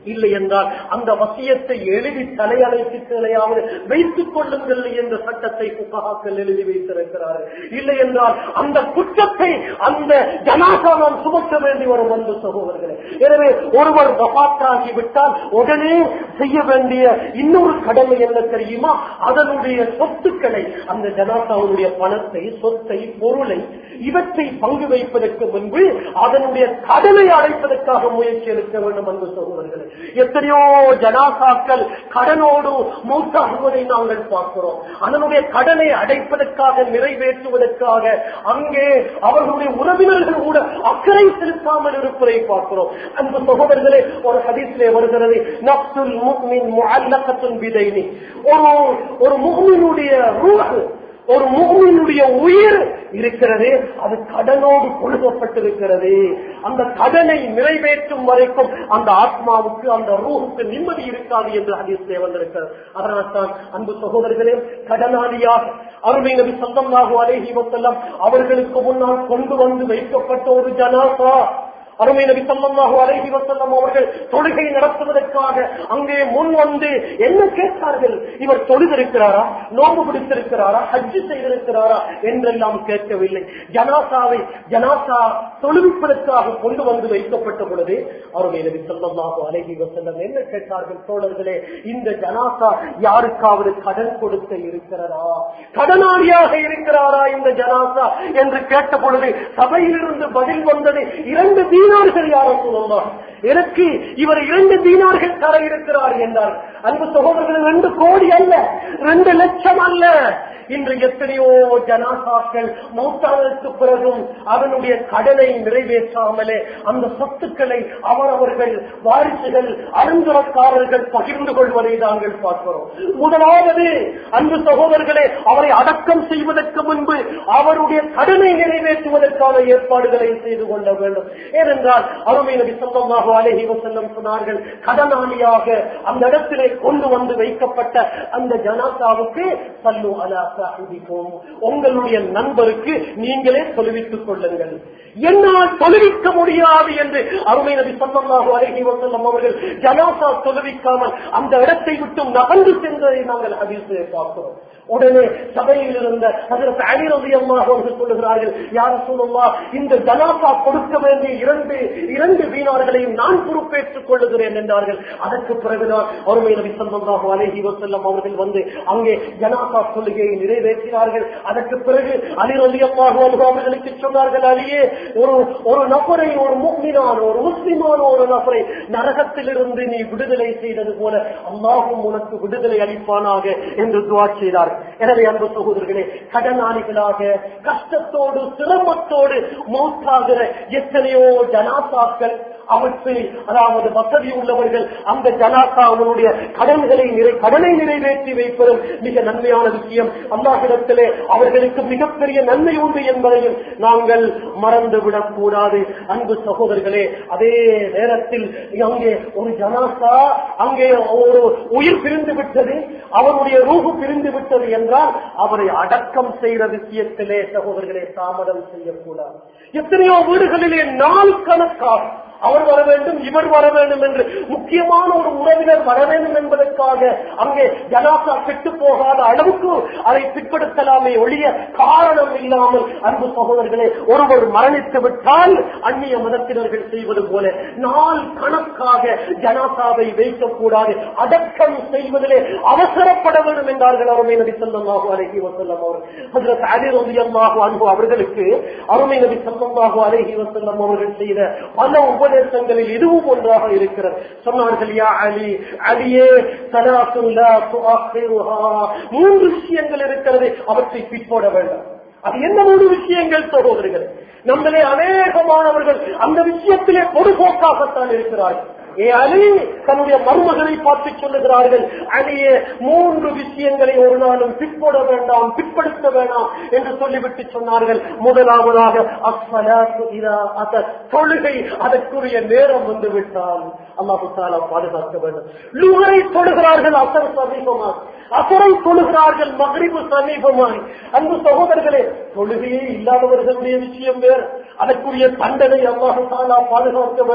இல்லை என்றால் அந்த வசியத்தை எழுதி தலையணைக்கு தலையாவது வைத்துக் கொள்ளுங்கள் என்ற சட்டத்தை புகாக்கள் எழுதி வைத்திருக்கிறார்கள் இல்லை என்றால் அந்த குற்றத்தை அந்த ஜனாசா நாம் சுமக்க வேண்டி வரும் அன்பு சகோதரர்களே எனவே ஒருவர் வபாத்தாகி விட்டால் உடனே செய்ய வேண்டிய இன்னொரு கடமை என்ன தெரியுமா அதனுடைய சொத்துக்களை அந்த ஜனாசாவுடைய பணத்தை சொத்தை பொருளை இவற்றை பங்கு வைப்பதற்கு முன்பு அதனுடைய கடனை அடைப்பதற்காக முயற்சி எடுக்க வேண்டும் அன்பு சகோதரர்களே எத்தனையோ ஜனாசாக்கள் கடனோடு மூத்தாகுவதை நாங்கள் பார்க்கிறோம் அதனுடைய கடனை அடைப்பதற்காக நிறைவேற்றுவதற்காக அங்கே அவர்களுடைய உறவினர்கள் கூட அக்கறை செலுத்தாமல் இருப்பதை பார்க்கிறோம் அன்பு சகோதரர்களே ஒரு ஹதீஸிலே வருகிறது நப்சுல் முக்மின் முஅல்லகத்துன் பிதைனி ஒரு ஒரு முக்மினுடைய ரூஹ் ஒரு முகமினுடைய உயிர் இருக்கிறது அது கடனோடு கொழுகப்பட்டிருக்கிறது அந்த கடனை நிறைவேற்றும் வரைக்கும் அந்த ஆத்மாவுக்கு அந்த ரூஹுக்கு நிம்மதி இருக்காது என்று ஹதீஸே வந்திருக்கிறது அதனால்தான் அன்பு சகோதரர்களே கடனாளியாக அருமை நபி சந்தமாக அலேஹி வசல்லம் அவர்களுக்கு முன்னால் கொண்டு வந்து வைக்கப்பட்ட ஒரு ஜனாசா அருமை நபி சல்லல்லாஹு அலைஹி வஸல்லம் அவர்கள் தொழுகை நடத்துவதற்காக அங்கே முன் வந்து என்ன கேட்டார்கள் இவர் தொழுதிருக்கிறாரா நோம்பு பிடித்திருக்கிறாரா ஹஜ்ஜு செய்திருக்கிறாரா என்றெல்லாம் கேட்கவில்லை ஜனாசாவை ஜனாசா தொழுவிப்பதற்காக கொண்டு வந்து வைக்கப்பட்ட பொழுது அருமை நபி சல்லல்லாஹு அலைஹி வஸல்லம் என்ன கேட்டார்கள் தோழர்களே இந்த ஜனாசா யாருக்காவது கடன் கொடுக்க இருக்கிறதா கடனாளியாக இருக்கிறாரா இந்த ஜனாசா என்று கேட்ட பொழுது சபையிலிருந்து பதில் வந்தது இரண்டு தீனார்கள் யாரும் சொல்லலாம் எனக்கு இவர் இரண்டு தீனார்கள் தர இருக்கிறார் என்றார் அன்பு சகோதரர்கள் ரெண்டு கோடி அல்ல ரெண்டு லட்சம் அல்ல இன்று எத்தனையோ ஜனாசாக்கள் மௌத்தானதுக்கு பிறகும் அவனுடைய கடனை நிறைவேற்றாமலே அந்த சொத்துக்களை அவரவர்கள் வாரிசுகள் அருந்துரக்காரர்கள் பகிர்ந்து கொள்வதை நாங்கள் பார்க்கிறோம் முதலாவது அன்பு சகோதரர்களே அவரை அடக்கம் செய்வதற்கு முன்பு அவருடைய கடனை நிறைவேற்றுவதற்கான ஏற்பாடுகளை செய்து கொள்ள வேண்டும் ஏனென்றால் அருமை நபி சொல்லமாக அழகி வசல்லம் சொன்னார்கள் கடனாளியாக அந்த இடத்திலே கொண்டு வந்து வைக்கப்பட்ட அந்த ஜனாசாவுக்கு சல்லு அலா சாஹிபிக்கும் உங்களுடைய நண்பருக்கு நீங்களே தொழுவித்துக் கொள்ளுங்கள் என்னால் தொழுவிக்க முடியாது என்று அருமை நபி சொல்லமாக அழகி வசல்லம் அவர்கள் ஜனாசா தொழுவிக்காமல் அந்த இடத்தை விட்டு நகர்ந்து சென்றதை நாங்கள் அதிர்ச்சியை பார்க்கிறோம் உடனே சபையில் இருந்த அதற்கு அணிரதியமாக அவர்கள் சொல்லுகிறார்கள் யார் சொல்லுவா இந்த ஜனாசா கொடுக்க வேண்டிய இரண்டு இரண்டு வீணார்களையும் நான் பொறுப்பேற்றுக் கொள்ளுகிறேன் என்றார்கள் அதற்கு பிறகுதான் அருமை நபி சல்லாஹு அலேஹி வசல்லம் அவர்கள் வந்து அங்கே ஜனாசா கொள்கையை நிறைவேற்றினார்கள் அதற்கு பிறகு அலிரதியமாக அவர்களுக்கு சொன்னார்கள் அலியே ஒரு ஒரு நபரை ஒரு முக்மினான ஒரு முஸ்லிமான ஒரு நபரை நரகத்திலிருந்து நீ விடுதலை செய்தது போல அல்லாஹும் உனக்கு விடுதலை அளிப்பானாக என்று துவா செய்தார் எனவே அன்பு சகோதரர்களே கடனாளிகளாக கஷ்டத்தோடு சிரமத்தோடு மௌத்தாகிற எத்தனையோ ஜனாசாக்கள் அவற்றை அதாவது வசதி உள்ளவர்கள் அந்த ஜனாசா அவனுடைய கடன்களை நிறை கடனை நிறைவேற்றி வைப்பதும் மிக நன்மையான விஷயம் அல்லாஹிடத்திலே அவர்களுக்கு மிகப்பெரிய நன்மை உண்டு என்பதையும் நாங்கள் மறந்துவிடக் கூடாது அன்பு சகோதரர்களே அதே நேரத்தில் அங்கே ஒரு ஜனாசா அங்கே ஒரு உயிர் பிரிந்து விட்டது அவருடைய ரூபு பிரிந்து விட்டது என்றால் அவரை அடக்கம் செய்கிற விஷயத்திலே சகோதரர்களே தாமதம் செய்யக்கூடாது எத்தனையோ வீடுகளிலே நாள் கணக்காக அவர் வர வேண்டும் இவர் வர வேண்டும் என்று முக்கியமான ஒரு உறவினர் வர வேண்டும் என்பதற்காக அங்கே ஜனாசா கெட்டு போகாத அளவுக்கு அதை பிற்படுத்தலாமே ஒழிய காரணம் இல்லாமல் அன்பு சகோதரர்களே ஒருவர் மரணித்து விட்டால் அந்நிய மதத்தினர்கள் செய்வது போல நாள் கணக்காக ஜனாசாவை வைக்கக்கூடாது அடக்கம் செய்வதிலே அவசரப்பட வேண்டும் என்றார்கள் அருமை நபி சொல்லமாக அழகி வசல்லம் அவர் ஹஜரத் அலி ரலியல்லாஹு அன்ஹு அவர்களுக்கு அருமை நபி சொல்லமாக அழகி வசல்லம் அவர்கள் செய்த பல உபதேசங்களில் இதுவும் ஒன்றாக இருக்கிறது சொன்னார்கள் யா அலி அலியே சலாத்துன் லா துஅخிருஹா மூன்று விஷயங்கள் இருக்கிறது அவற்றை பிற்போட வேண்டாம் அது என்ன மூன்று விஷயங்கள் சகோதரர்கள் நம்மளே அநேகமானவர்கள் அந்த விஷயத்திலே பொதுபோக்காகத்தான் இருக்கிறார்கள் ஏ அலி தன்னுடைய மருமகளை பார்த்து சொல்லுகிறார்கள் அலியே மூன்று விஷயங்களை ஒரு நாளும் பிற்பட வேண்டாம் பிற்படுத்த வேண்டாம் என்று சொல்லிவிட்டு சொன்னார்கள் முதலாவதாக அஸ்ஸலாத்து இதா அஸத். தொழுகை அதற்குரிய நேரம் வந்து விட்டால் அல்லாஹு தாலா பாதுகாக்க வேண்டும் லுகரை தொழுகிறார்கள் அசர் சமீபமாக அசரை தொழுகிறார்கள் மகரிபு சமீபமாய் அன்பு சகோதரர்களே தொழுகையே இல்லாதவர்களுடைய விஷயம் வேறு அதற்குரிய தண்டனை அல்லாஹு தாலா பாதுகாக்க வேண்டும்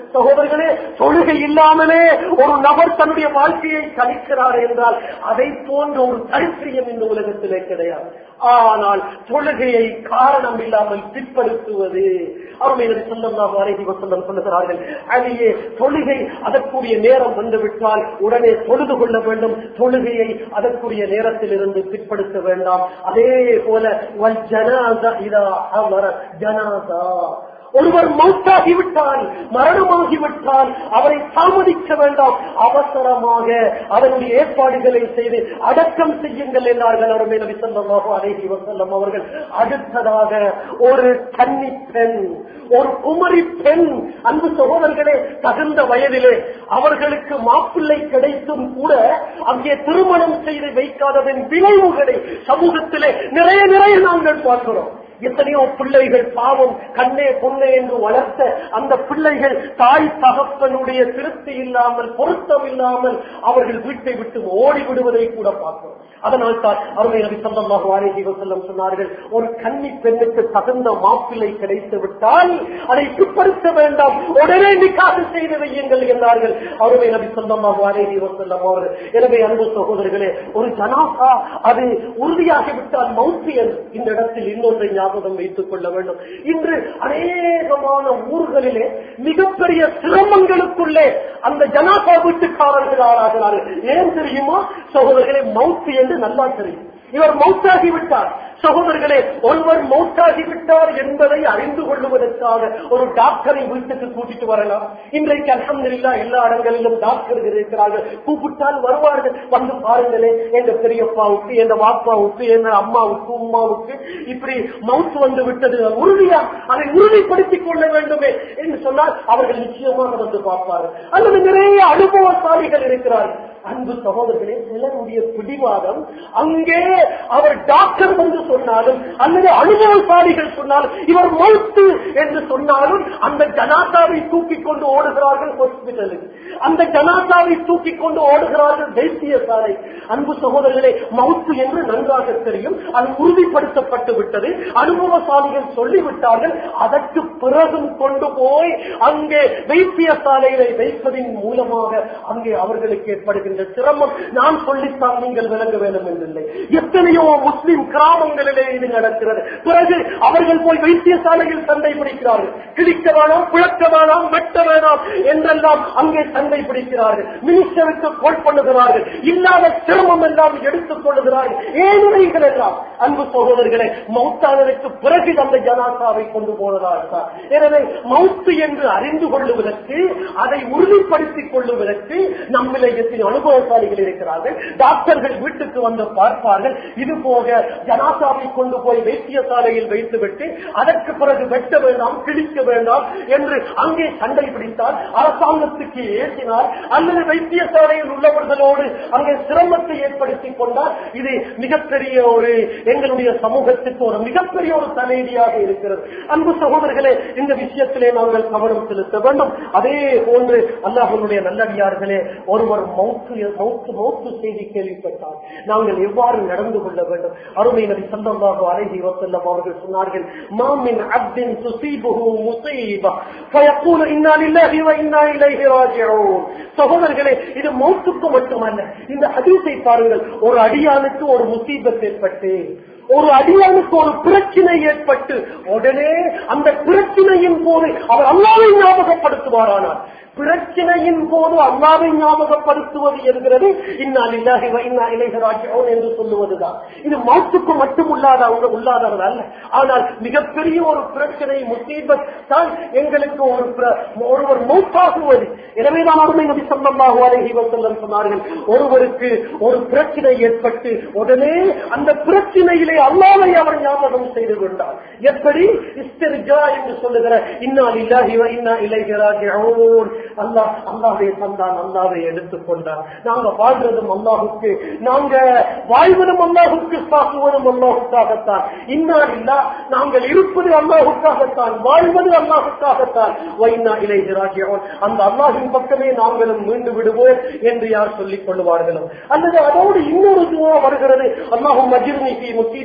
சகோதரர்களே தொழுகை இல்லாமலே ஒரு நபர் தன்னுடைய வாழ்க்கையை கழிக்கிறார் என்றால் அதை போன்ற ஒரு சரித்திரியம் இந்த உலகத்திலே கிடையாது ஆனால் தொழுகையை காரணம் இல்லாமல் பிற்படுத்துவது அருமையினர் சொல்லமாக அரைகி வசந்தம் சொல்லுகிறார்கள் அதையே தொழுகை அதற்குரிய நேரம் வந்துவிட்டால் உடனே தொழுது கொள்ள வேண்டும் தொழுகையை அதற்குரிய நேரத்தில் இருந்து பிற்படுத்த வேண்டாம் அதே போல வல் ஜனாதா இதா அமர ஜனாதா ஒருவர் மௌத்தாகிவிட்டால் மரணமாகிவிட்டால் அவரை தாமதிக்க வேண்டாம் அவசரமாக அதனுடைய ஏற்பாடுகளை செய்து அடக்கம் செய்யுங்கள் என்றார்கள் அருமை நபி ஸல்லல்லாஹு அலைஹி வஸல்லம் அவர்கள் அடுத்ததாக ஒரு கன்னி பெண் ஒரு குமரி பெண் அன்பு சகோதரர்களே தகுந்த வயதிலே அவர்களுக்கு மாப்பிள்ளை கிடைத்தும் கூட அங்கே திருமணம் செய்து வைக்காததன் விளைவுகளை சமூகத்திலே நிறைய நிறைய நாங்கள் பார்க்கிறோம் எத்தனையோ பிள்ளைகள் பாவம் கண்ணே பொண்ணே என்று வளர்த்த அந்த பிள்ளைகள் தாய் தகப்பனுடைய திருப்தி இல்லாமல் பொருத்தம் இல்லாமல் அவர்கள் வீட்டை விட்டு ஓடி விடுவதை கூட பார்க்கிறோம் அதனால் தான் அருமை நபி சம்பந்தமாக வாரேஜி வசல்லம் சொன்னார்கள் ஒரு கன்னி பெண்ணுக்கு தகுந்த மாப்பிள்ளை கிடைத்து விட்டால் அதை பிற்படுத்த வேண்டாம் உடனே நிக்காக செய்து வையுங்கள் என்றார்கள் அருமை நபி சொந்தமாக வாரேஜி வசல்லம் அவர்கள் எனவே அன்பு சகோதரர்களே ஒரு ஜனாசா அது உறுதியாகிவிட்டால் மௌத்தியல் இந்த இடத்தில் இன்னொன்றை ஞாபகம் வைத்துக் கொள்ள வேண்டும் இன்று அநேகமான ஊர்களிலே மிகப்பெரிய சிரமங்களுக்குள்ளே அந்த ஜனாசா வீட்டுக்காரர்கள் ஆளாகிறார்கள் ஏன் தெரியுமா சகோதரர்களே மவுத்து என்று நல்லா தெரியும் இவர் மௌத்தாகி விட்டார் சகோதரர்களே ஒருவர் மௌத்தாகி விட்டார் என்பதை அறிந்து கொள்ளுவதற்காக ஒரு டாக்டரை வீட்டுக்கு கூட்டிட்டு வரலாம் இன்றைக்கு அலமதுல்லா எல்லா இடங்களிலும் டாக்டர்கள் இருக்கிறார்கள் கூப்பிட்டால் வருவார்கள் வந்து பாருங்களே எங்க பெரியப்பாவுக்கு எங்க வாப்பாவுக்கு எங்க அம்மாவுக்கு உமாவுக்கு இப்படி மவுத்து வந்து விட்டது உறுதியா அதை உறுதிப்படுத்திக் கொள்ள வேண்டுமே என்று சொன்னால் அவர்கள் நிச்சயமாக வந்து பார்ப்பார்கள் அல்லது நிறைய அனுபவசாலிகள் இருக்கிறார்கள் அன்பு சகோதரர்களே சிலருடைய பிடிவாதம் அங்கே அவர் டாக்டர் வந்து சொன்னாலும் அல்லது அனுபவசாலிகள் சொன்னாலும் இவர் மௌத்து என்று சொன்னாலும் அந்த ஜனாதாவை தூக்கி கொண்டு ஓடுகிறார்கள் ஹாஸ்பிட்டலுக்கு அந்த ஜனாதாவை தூக்கி கொண்டு ஓடுகிறார்கள் வைத்தியசாலை அன்பு சகோதரர்களே மவுத்து என்று நன்றாக தெரியும் அது உறுதிப்படுத்தப்பட்டு விட்டது அனுபவசாலிகள் சொல்லிவிட்டார்கள் அதற்கு பிறகும் கொண்டு போய் அங்கே வைத்தியசாலைகளை வைப்பதின் மூலமாக அங்கே அவர்களுக்கு ஏற்படுகின்ற சிரமம் நான் சொல்லித்தான் நீங்கள் விளங்க வேண்டும் என்றில்லை எத்தனையோ முஸ்லிம் கிராமங்களிலே இது நடக்கிறது பிறகு அவர்கள் போய் வைத்தியசாலையில் சண்டை பிடிக்கிறார்கள் கிழிக்க வேணாம் பிழக்க வேணாம் வெட்ட வேணாம் என்றெல்லாம் அங்கே சண்டை பிடிக்கிறார்கள் மினிஸ்டருக்கு கோல் பண்ணுகிறார்கள் இல்லாத சிரமம் எல்லாம் எடுத்துக் கொள்ளுகிறார்கள் ஏழைகள் எல்லாம் அன்பு சகோதரர்களை மௌத்தானதற்கு பிறகு அந்த ஜனாசாவை கொண்டு போனதாக எனவே மௌத்து என்று அறிந்து கொள்ளுவதற்கு அதை உறுதிப்படுத்திக் கொள்ளுவதற்கு நம்மிலே எத்தனை அனுபவசாலிகள் இருக்கிறார்கள் டாக்டர்கள் வீட்டுக்கு வந்து பார்ப்பார்கள் இது போக ஜனாசாவை கொண்டு போய் வைத்தியசாலையில் வைத்துவிட்டு அதற்கு பிறகு வெட்ட வேண்டாம் கிழிக்க வேண்டாம் என்று அங்கே சண்டை பிடித்தால் அரசாங்கத்துக்கு ஏற்றினார் அல்லது வைத்தியசாலையில் உள்ளவர்களோடு அங்கே சிரமத்தை ஏற்படுத்திக் கொண்டால் இது மிகப்பெரிய ஒரு எங்களுடைய சமூகத்துக்கு ஒரு மிகப்பெரிய ஒரு தலைவியாக இருக்கிறது அன்பு சகோதரர்களே இந்த விஷயத்திலே நாங்கள் கவனம் செலுத்த வேண்டும் அதே போன்று அல்லாஹனுடைய நல்லடியார்களே ஒருவர் மௌத்து மௌத்து மௌத்து செய்தி கேள்விப்பட்டார் நாங்கள் எவ்வாறு நடந்து கொள்ள வேண்டும் அருமை நபி சந்தமாக அழகி வசல்லம் அவர்கள் சொன்னார்கள் மாமின் அப்தின் துசீபுஹு முசீபா ஃபயக்கூல இன்னா லில்லாஹி வ இன்னா இலைஹி ராஜிஊன் சகோதரர்களே இது மௌத்துக்கு மட்டுமல்ல இந்த ஹதீஸை பாருங்கள் ஒரு அடியானுக்கு ஒரு முசீபத் ஏற்பட்டு ஒரு அடியானுக்கு ஒரு பிரச்சனை ஏற்பட்டு உடனே அந்த பிரச்சனையின் போது அவர் அல்லாவை ஞாபகப்படுத்துவாரானார் பிரச்சனையின் போது அல்லாவை ஞாபகப்படுத்துவது என்கிறது இன்னால் இல்லாஹி இன்னா இளைஞராஜோன் என்று சொல்லுவதுதான் இது மௌத்துக்கு மட்டும் உள்ளாத உள்ளாதவர் அல்ல ஆனால் மிகப்பெரிய ஒரு பிரச்சனை முசீபத் தான் எங்களுக்கு ஒரு பிர- ஒருவர் மௌத்தாகுவது எனவேதான் அருமை நபி சொல்லமாக அழகி வசல்லம் சொன்னார்கள் ஒருவருக்கு ஒரு பிரச்சனை ஏற்பட்டு உடனே அந்த பிரச்சனையிலே அல்லாவை அவர் ஞாபகம் செய்து கொண்டார் எப்படி இஸ்திர்ஜா என்று சொல்லுகிற இன்னால் இல்லாஹி இன்னா இளைஞராஜோன் அல்லாஹ் அல்லாவை தந்தான் அல்லாவை எடுத்துக்கொண்டார் நாங்க வாழ்றதும் அல்லாஹுக்கு நாங்க வாழ்வதும் அல்லாஹுக்கு சாக்குவதும் அல்லாஹுக்காகத்தான் இன்னால் இல்லா நாங்கள் இருப்பது அல்லாஹுக்காகத்தான் வாழ்வது அல்லாஹுக்காகத்தான் வைனா இளைஞராஜியோன் அந்த அல்லாஹின் பக்கமே நாங்களும் மீண்டு விடுவோம் என்று யார் சொல்லிக் கொள்வார்களோ அல்லது அதோடு இன்னொரு துவா வருகிறது அல்லாஹும் மஜிர்னிக்கு முத்தி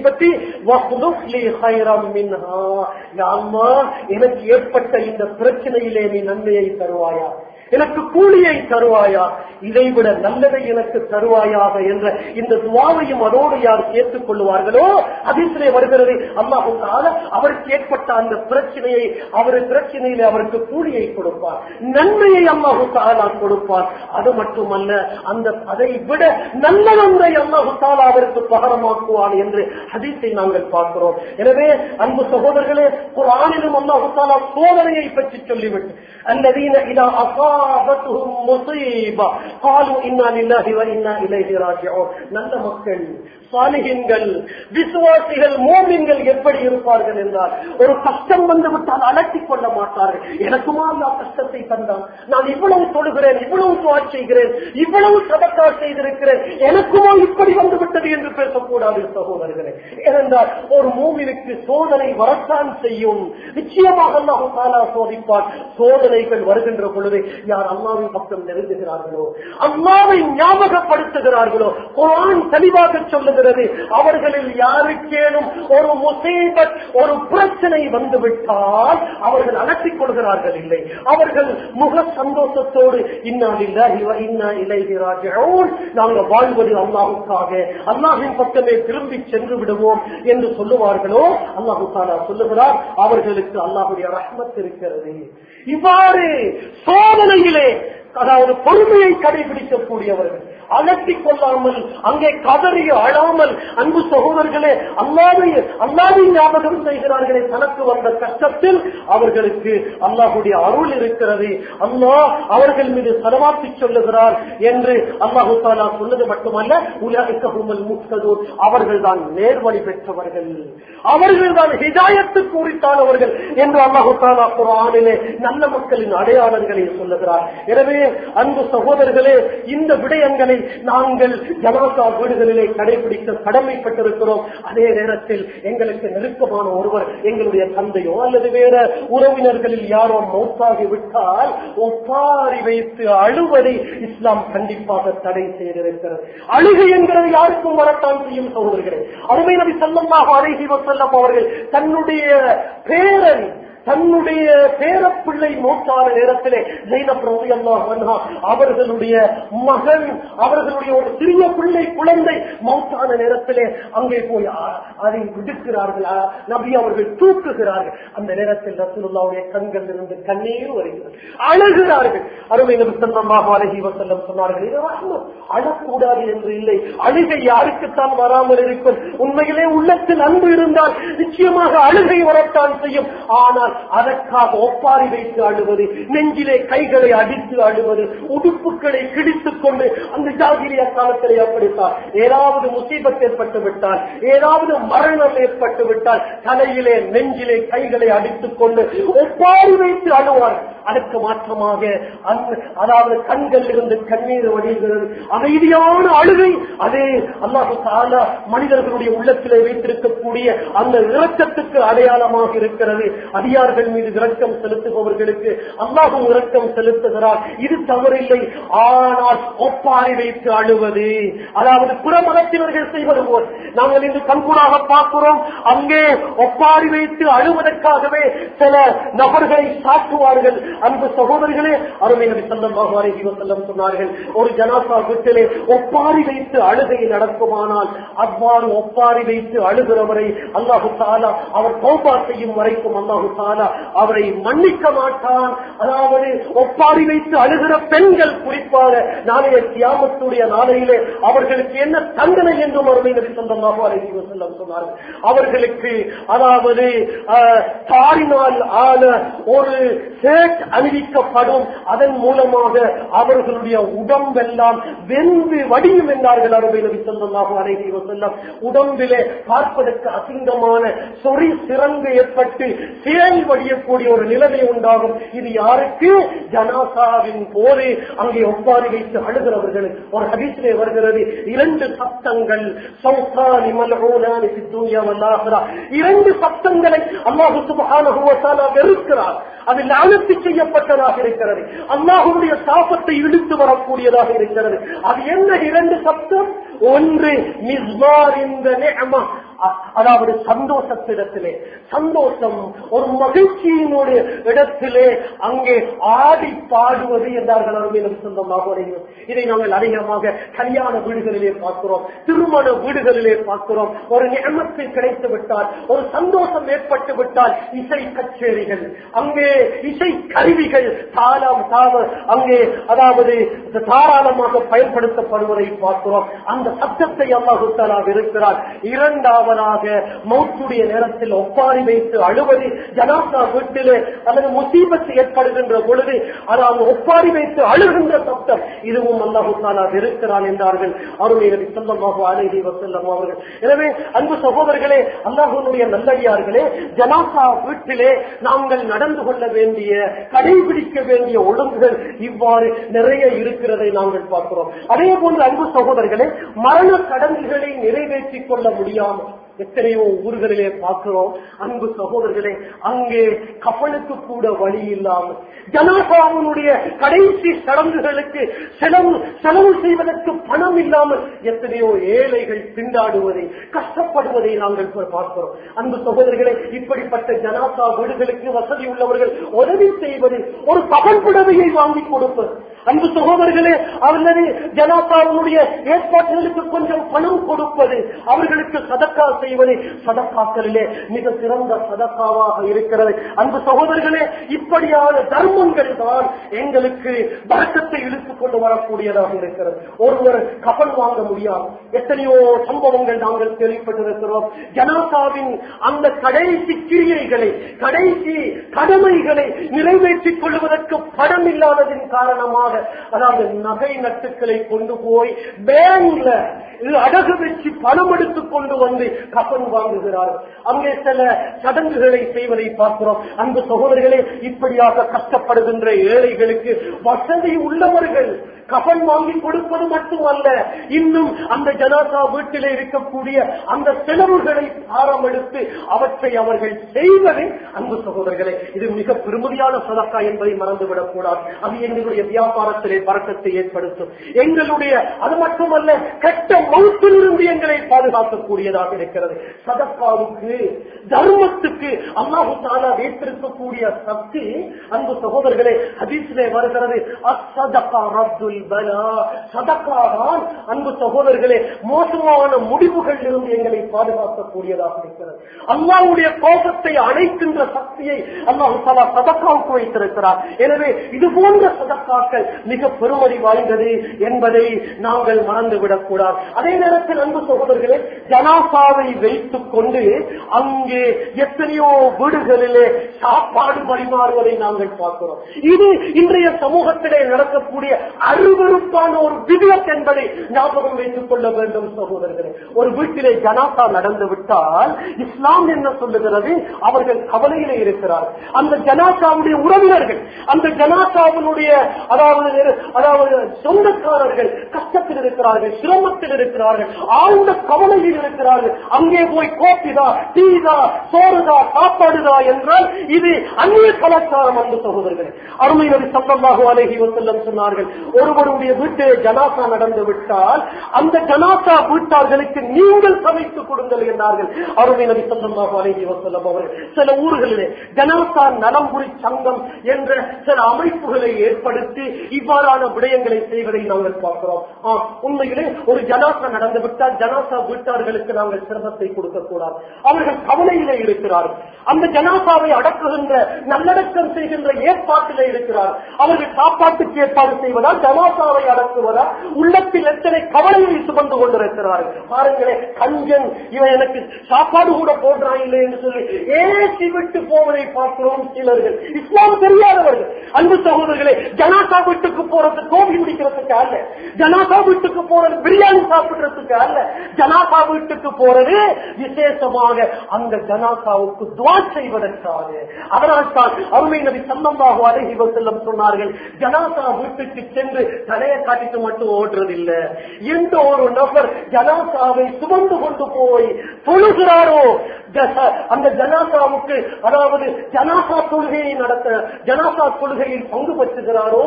முசீபத்தி வஹ்லுஃப் லி கைரம் மின்ஹா யா அல்லாஹ் எனக்கு ஏற்பட்ட இந்த பிரச்சனையிலே நீ நன்மையை தருவாயா எனக்கு கூலியை தருவாயா இதைவிட நல்லதை எனக்கு தருவாயாக என்ற இந்த துவாவையும் அதோடு யார் சேர்த்துக் கொள்வார்களோ அதிலே வருகிறது அல்லாஹு தாலா அவருக்கு ஏற்பட்ட அந்த பிரச்சனையை அவர் பிரச்சனையிலே அவருக்கு கூலியை கொடுப்பார் நன்மையை அல்லாஹு தாலா கொடுப்பார் அது மட்டுமல்ல அந்த அதை விட நல்ல நன்மை அல்லாஹு தாலா அவருக்கு பகரமாக்குவான் என்று ஹதீஸை நாங்கள் பார்க்கிறோம் எனவே அன்பு சகோதரர்களே குரானிலும் அல்லாஹு தாலா சோதனையை பற்றி சொல்லிவிட்டு الذين إذا أصابتهم مصيبة قالوا إنا لله وإنا إليه راجعون நல்ல மக்கள் சாலிகின்கள் விசுவாசிகள் மோமின்கள் எப்படி இருப்பார்கள் என்றால் ஒரு கஷ்டம் வந்து விட்டால் அலட்டிக் கொள்ள மாட்டார்கள் எனக்குமா அல்லா கஷ்டத்தை தந்தான் நான் இவ்வளவு தொழுகிறேன் இவ்வளவு துவா செய்கிறேன் இவ்வளவு சதக்கா செய்திருக்கிறேன் எனக்குமா இப்படி வந்து விட்டது என்று பேசக்கூடாது சகோதரர்களே ஏனென்றால் ஒரு மூமினுக்கு சோதனை வரத்தான் செய்யும் நிச்சயமாக அல்லாஹு தாலா சோதிப்பான் சோதனைகள் வருகின்ற பொழுது யார் அல்லாவின் பக்கம் நெருங்குகிறார்களோ அல்லாவை ஞாபகப்படுத்துகிறார்களோ குரான் தெளிவாக சொல்லுகிறது அவர்களில் யாருக்கேனும் ஒரு முசீபத் ஒரு பிரச்சனை வந்துவிட்டால் அவர்கள் அலட்டிக் கொள்கிறார்கள் இல்லை அவர்கள் முக சந்தோஷத்தோடு இன்னாலில்லா இவ இன்னா இலைகிறார்கள் நாங்கள் வாழ்வது அல்லாஹுக்காக அல்லாஹின் பக்கமே திரும்பி சென்று விடுவோம் என்று சொல்லுவார்களோ அல்லாஹு தாலா சொல்லுகிறார் அவர்களுக்கு அல்லாஹுடைய ரஹ்மத் இருக்கிறது இவ்வாறு சோதனையிலே அதாவது பொறுமையை கடைபிடிக்கக்கூடியவர்கள் அலட்டிக் கொள்ளாமல் அங்கே கதறி அழாமல் அன்பு சகோதரர்களே அல்லாவை அல்லாவை ஞாபகம் செய்கிறார்களே தனக்கு வந்த கஷ்டத்தில் அவர்களுக்கு அல்லாஹுடைய அருள் இருக்கிறது அல்லாஹ் அவர்கள் மீது செலவாக்கி சொல்லுகிறார் என்று அல்லாஹு தாலா சொன்னது மட்டுமல்ல உலகமல் முக்ததூர் அவர்கள் தான் நேர்வழி பெற்றவர்கள் அவர்கள் தான் ஹிதாயத்துக்கு உரித்தானவர்கள் என்று அல்லாஹு தாலா குரானிலே நல்ல மக்களின் அடையாளங்களை சொல்லுகிறார் எனவே அன்பு சகோதரர்களே இந்த விடயங்களை நாங்கள் ஜனகா வீடுகளிலே கடைபிடிக்க கடமைப்பட்டிருக்கிறோம் அதே நேரத்தில் எங்களுக்கு நெருக்கமான ஒருவர் எங்களுடைய தந்தையோ அல்லது வேற உறவினர்களில் யாரோ மௌத்தாகி விட்டால் ஒப்பாரி வைத்து அழுவதை இஸ்லாம் கண்டிப்பாக தடை செய்திருக்கிறது அழுகை என்கிறது யாருக்கும் வரத்தான் செய்யும் சகோதரர்களே அருமை நபி சல்லமாக அழகி வசல்லம் அவர்கள் தன்னுடைய பேரன் தன்னுடைய பேரப்பிள்ளை மூத்தான நேரத்திலே ஜெயினப் ரலியல்லாஹு அன்ஹா அவர்களுடைய மகன் அவர்களுடைய ஒரு சிறிய பிள்ளை குழந்தை மௌத்தான நேரத்திலே அங்கே போய் அ- அதை விடுக்கிறார்கள் அ- நபி அவர்கள் தூக்குகிறார்கள் அந்த நேரத்தில் ரசூலுல்லாவுடைய கண்கள் இருந்து கண்ணீர் வருகிறது அழுகிறார்கள் அருமை நபி ஸல்லல்லாஹு அலைஹி வஸல்லம் சொன்னார்கள் இது ரஹ்மத். அழக்கூடாது என்று இல்லை அழுகை யாருக்குத்தான் வராமல் இருக்கும் உண்மையிலே உள்ளத்தில் அன்பு இருந்தால் நிச்சயமாக அழுகை வரத்தான் செய்யும் ஆனால் அதற்காக ஒப்பாரி வைத்து அழுவது நெஞ்சிலே கைகளை அடித்து அழுவது உடுப்புகளை கிழித்துக் கொண்டு அந்த ஜாகிரிய காலத்திலே அப்படித்தான் ஏதாவது முசீபத் ஏற்பட்டு விட்டால் ஏதாவது மரணம் ஏற்பட்டு விட்டால் தலையிலே நெஞ்சிலே கைகளை அடித்துக் கொண்டு ஒப்பாரி வைத்து அழுவார் அதற்கு மாற்றமாக அந்த அதாவது கண்கள் இருந்து கண்ணீர் வடிகிறது அமைதியான அழுகை அதே அல்லாஹு தாலா மனிதர்களுடைய உள்ளத்திலே வைத்திருக்கக்கூடிய அந்த இரக்கத்துக்கு அடையாளமாக இருக்கிறது அடியார்கள் மீது இரக்கம் செலுத்துபவர்களுக்கு அல்லாஹும் இரக்கம் செலுத்துகிறார் இது தவறில்லை ஆனால் ஒப்பாரி வைத்து அழுவது அதாவது புற மதத்தினர்கள் செய்வது போல் நாங்கள் இன்று கண்கூடாக பார்க்கிறோம் அங்கே ஒப்பாரி வைத்து அழுவதற்காகவே சில நபர்களை சாட்டுவார்கள் அன்பு சகோதரிகளே அருமை நபி ஸல்லல்லாஹு அலைஹி வஸல்லம் சொன்னார்கள் ஒரு ஜனாசா வீட்டிலே ஒப்பாரி வைத்து அழுகை நடக்குமானால் அவ்வாறு ஒப்பாரி வைத்து அழுகிறவரை அல்லாஹு தாலா அவர் தௌபா செய்யும் வரைக்கும் அல்லாஹு தாலா அவரை மன்னிக்க மாட்டான் அதாவது ஒப்பாரி வைத்து அழுகிற பெண்கள் குறிப்பாக நாளைய கியாமத்துடைய நாளையிலே அவர்களுக்கு என்ன தண்டனை என்றும் அருமை நபி ஸல்லல்லாஹு அலைஹி வஸல்லம் சொன்னார்கள் அவர்களுக்கு அதாவது அஹ், தாரினால் ஆன ஒரு சேட் அணிவிக்கப்படும் அதன் மூலமாக அவர்களுடைய உடம்பெல்லாம் வெந்து வடியும் என்றார்கள் அருமை நபி ஸல்லல்லாஹு அலைஹி வஸல்லம் உடம்பிலே பார்ப்பதற்கு அசிங்கமான சொறி சிறங்கு ஏற்பட்டு சேல் வடியக்கூடிய ஒரு நிலைமை உண்டாகும் இது யாருக்கு ஜனாசாவின் போது அங்கே ஒப்பாரி வைத்து அழுகிறவர்கள் ஒரு ஹதீஸிலே வருகிறது இரண்டு சத்தங்கள் சௌகானி மல்ஊனானி ஃபித் துன்யா வல் ஆখিরা இரண்டு சத்தங்களை அல்லாஹ் சுப்ஹானஹு வ தஆலா வெறுக்கிறார் அது லானத்து செய்யப்பட்டதாக இருக்கிறது அல்லாஹ்வுடைய சாபத்தை இழுத்து வரக்கூடியதாக இருக்கிறது அது என்ன இரண்டு சப்தம் ஒன்று மிஸ்மார் இந்த நிஅமா அ- அதாவது சந்தோஷத்திடத்திலே சந்தோஷம் ஒரு மகிழ்ச்சியினுடைய இடத்திலே அங்கே ஆடி பாடுவது என்றார்கள் அருமையிலும் சொந்தமாக உடையும். இதை நாங்கள் அதிகமாக கல்யாண வீடுகளிலே பார்க்கிறோம் திருமண வீடுகளிலே பார்க்கிறோம் ஒரு நியமத்து கிடைத்து விட்டால் ஒரு சந்தோஷம் ஏற்பட்டு விட்டால் இசை கச்சேரிகள் அங்கே இசை கருவிகள் தாளம் தாவ அங்கே அதாவது தாராளமாக பயன்படுத்தப்படுவதை பார்க்கிறோம் அந்த சத்தத்தை அல்லாஹு தாலா இருக்கிறார் இரண்டாவதாக மௌத்துடைய நேரத்தில் ஒப்பாரி வைத்து அழுவது ஜனாசா வீட்டிலே அல்லது முசீபத்து ஏற்படுகின்ற பொழுது அதாவது ஒப்பாரி வைத்து அழுகின்ற சத்தம் இதுவும் அல்லாஹு தாலா இருக்கிறான் என்றார்கள் அருமை நபி ஸல்லல்லாஹு அலைஹி வஸல்லம் அவர்கள் எனவே அன்பு சகோதரர்களே அல்லாஹ்வுடைய நல்லடியார்களே ஜனாசா வீட்டிலே நாங்கள் நடந்து கொள்ள வேண்டிய கடைபிடிக்க வேண்டிய ஒழுங்குகள் இவ்வாறு நிறைய இருக்கிறதை நாங்கள் பார்க்கிறோம் அதே போன்று அன்பு சகோதரர்களே மரண கடன்களை நிறைவேற்றிக் கொள்ள முடியாமல் எத்தனையோ ஊர்களிலே பார்க்கிறோம் அன்பு சகோதரர்களே அங்கே கப்பலுக்கு கூட வழி இல்லாமல் ஜனாசாவனுடைய கடைசி சடங்குகளுக்கு செலவு செலவு செய்வதற்கு பணம் இல்லாமல் எத்தனையோ ஏழைகள் திண்டாடுவதை கஷ்டப்படுவதை நாங்கள் பார்க்கிறோம் அன்பு சகோதரர்களே இப்படிப்பட்ட ஜனாசா வீடுகளுக்கு வசதி உள்ளவர்கள் உதவி செய்வது ஒரு பகல் புடவையை வாங்கி கொடுப்பது அன்பு சகோதரர்களே அல்லது ஜனாசாவுடைய ஏற்பாடுகளுக்கு கொஞ்சம் பணம் கொடுப்பது அவர்களுக்கு சதக்கா செய்வது சதக்காக்களிலே மிக சிறந்த சதக்காவாக இருக்கிறது அன்பு சகோதரர்களே இப்படியான தர்மங்கள் தான் எங்களுக்கு பழக்கத்தை இழுத்துக் கொண்டு வரக்கூடியதாக இருக்கிறது ஒருவர் கப்பல் வாங்க முடியாது எத்தனையோ சம்பவங்கள் நாங்கள் கேள்விப்பட்டிருக்கிறோம் ஜனாசாவின் அந்த கடைசி கிரியைகளை கடைசி கடமைகளை நிறைவேற்றிக் கொள்வதற்கு படம் இல்லாததின் காரணமாக அதாவது நகை நட்டுக்களை கொண்டு போய் பேங்க்ல இது அடகு வச்சு பணம் எடுத்துக் கொண்டு வந்து கப்பன் வாங்குகிறார் அங்கே சில சடங்குகளை செய்வதை பார்க்கிறோம் அன்பு சகோதரர்களே இப்படியாக கஷ்டப்படுகின்ற ஏழைகளுக்கு வசதி உள்ளவர்கள் கபன் வாங்கி கொடுப்பது மட்டுமல்ல இன்னும் அந்த ஜனாசா வீட்டிலே இருக்கக்கூடிய அந்த செலவுகளை பாரம் எடுத்து அவற்றை அவர்கள் செய்வது அன்பு சகோதரர்களே இது மிக பெருமதியான சதக்கா என்பதை மறந்துவிடக் கூடாது அது எங்களுடைய வியாபாரத்திலே பறக்கத்தை ஏற்படுத்தும் எங்களுடைய அது மட்டுமல்ல கெட்ட மௌத்திலிருந்து எங்களை பாதுகாக்கக்கூடியதாக இருக்கிறது சதக்காவுக்கு தர்மத்துக்கு அல்லாஹு தாலா வைத்திருக்கக்கூடிய சக்தி அன்பு சகோதரர்களே ஹதீஸிலே வருகிறது அசதகா ரத்துல் பலா சதக்கா தான் அன்பு சகோதரர்களே மோசமான முடிவுகளில் இருந்து எங்களை பாதுகாக்கக்கூடியதாக இருக்கிறது அல்லாஹ்வுடைய கோபத்தை அணைக்கின்ற சக்தியை அல்லாஹு தாலா சதக்காவுக்கு வைத்திருக்கிறார் எனவே இது போன்ற சதக்காக்கள் மிக பெருமதி வாய்ந்தது என்பதை நாங்கள் மறந்துவிடக் கூடாது அதே நேரத்தில் அன்பு சகோதரர்களே ஜனாசாவை வைத்துக் கொண்டு அங்கே எத்தனையோ வீடுகளிலே சாப்பாடு பரிமாறுவதை நாங்கள் பார்க்கிறோம் இது இன்றைய சமூகத்திலே நடக்கக்கூடிய அருவருப்பான ஒரு விதிவத் என்பதை ஞாபகம் வைத்துக் கொள்ள வேண்டும் சகோதரர்களே ஒரு வீட்டிலே ஜனாசா நடந்து விட்டால் இஸ்லாம் என்ன சொல்லுகிறது அவர்கள் கவலையிலே இருக்கிறார் அந்த ஜனாசாவுடைய உறவினர்கள் அந்த ஜனாசாவினுடைய அதாவது அதாவது சொந்தக்காரர்கள் கஷ்டத்தில் இருக்கிறார்கள் சிரமத்தில் இருக்கிறார்கள் ஆழ்ந்த கவலையில் இருக்கிறார்கள் அங்கே போய் கோப்பிதா டீதா சோறுதா சாப்பாடுதா என்றால் இது அந்நிய கலாச்சாரம் அன்பு சகோதரர்கள் அருமை நபி சல்லல்லாஹு அலைஹி வஸல்லம் சொன்னார்கள் ஒருவருடைய வீட்டிலே ஜனாசா நடந்து விட்டால் அந்த ஜனாசா வீட்டார்களுக்கு நீங்கள் சமைத்து கொடுங்கள் என்றார்கள் அருமை நபி சல்லல்லாஹு அலைஹி வஸல்லம் அவர்கள் சில ஊர்களிலே ஜனாசா நலம்புரி சங்கம் என்ற சில அமைப்புகளை ஏற்படுத்தி இவ்வாறான விடயங்களை செய்வதை நாங்கள் பார்க்கிறோம் ஆம், உண்மையிலே ஒரு ஜனாசா நடந்து விட்டால் ஜனாசா வீட்டார்களுக்கு நாங்கள் சிரமத்தை கொடுக்க கூடாது அவர்கள் கவலையிலே இருக்கிறார்கள் அந்த ஜனாசாவை அடக்குகின்ற நல்லடக்கம் செய்கின்ற ஏற்பாட்டிலே இருக்கிறார் அவர்கள் சாப்பாட்டுக்கு ஏற்பாடு செய்வதால் ஜனாசாவை அடக்குவதா உள்ளத்தில் எத்தனை கவலையை சுமந்து கொண்டிருக்கிறார்கள் பாருங்களேன் கஞ்சன் இவன் எனக்கு சாப்பாடு கூட போடுறான் இல்லை என்று சொல்லி ஏசி விட்டு போவதை பார்க்கிறோம் சிலர்கள் இஸ்லாம் தெரியாதவர்கள் அன்பு சகோதரர்களே ஜனாசா வீட்டுக்கு போறது கோபி குடிக்கிறதுக்கு அல்ல ஜனாசா வீட்டுக்கு போறது பிரியாணி சாப்பிடுறதுக்கு அல்ல ஜனாசா வீட்டுக்கு போறது விசேஷமாக அந்த ஜனாசாவுக்கு துவா செய்வதற்காக அதனால் தான் அருமை நபி சம்பந்தாக அழகி செல்லம் சொன்னார்கள் ஜனாசா வீட்டுக்கு சென்று தலையை காட்டிட்டு மட்டும் ஓடுறதில்லை எந்த ஒரு நபர் ஜனாசாவை சுமந்து கொண்டு போய் தொழுகிறாரோ ஜ- அந்த ஜனாசாவுக்கு அதாவது ஜனாசா தொழுகையை நடத்த ஜனாசா தொழுகையில் பங்கு பெற்றுகிறாரோ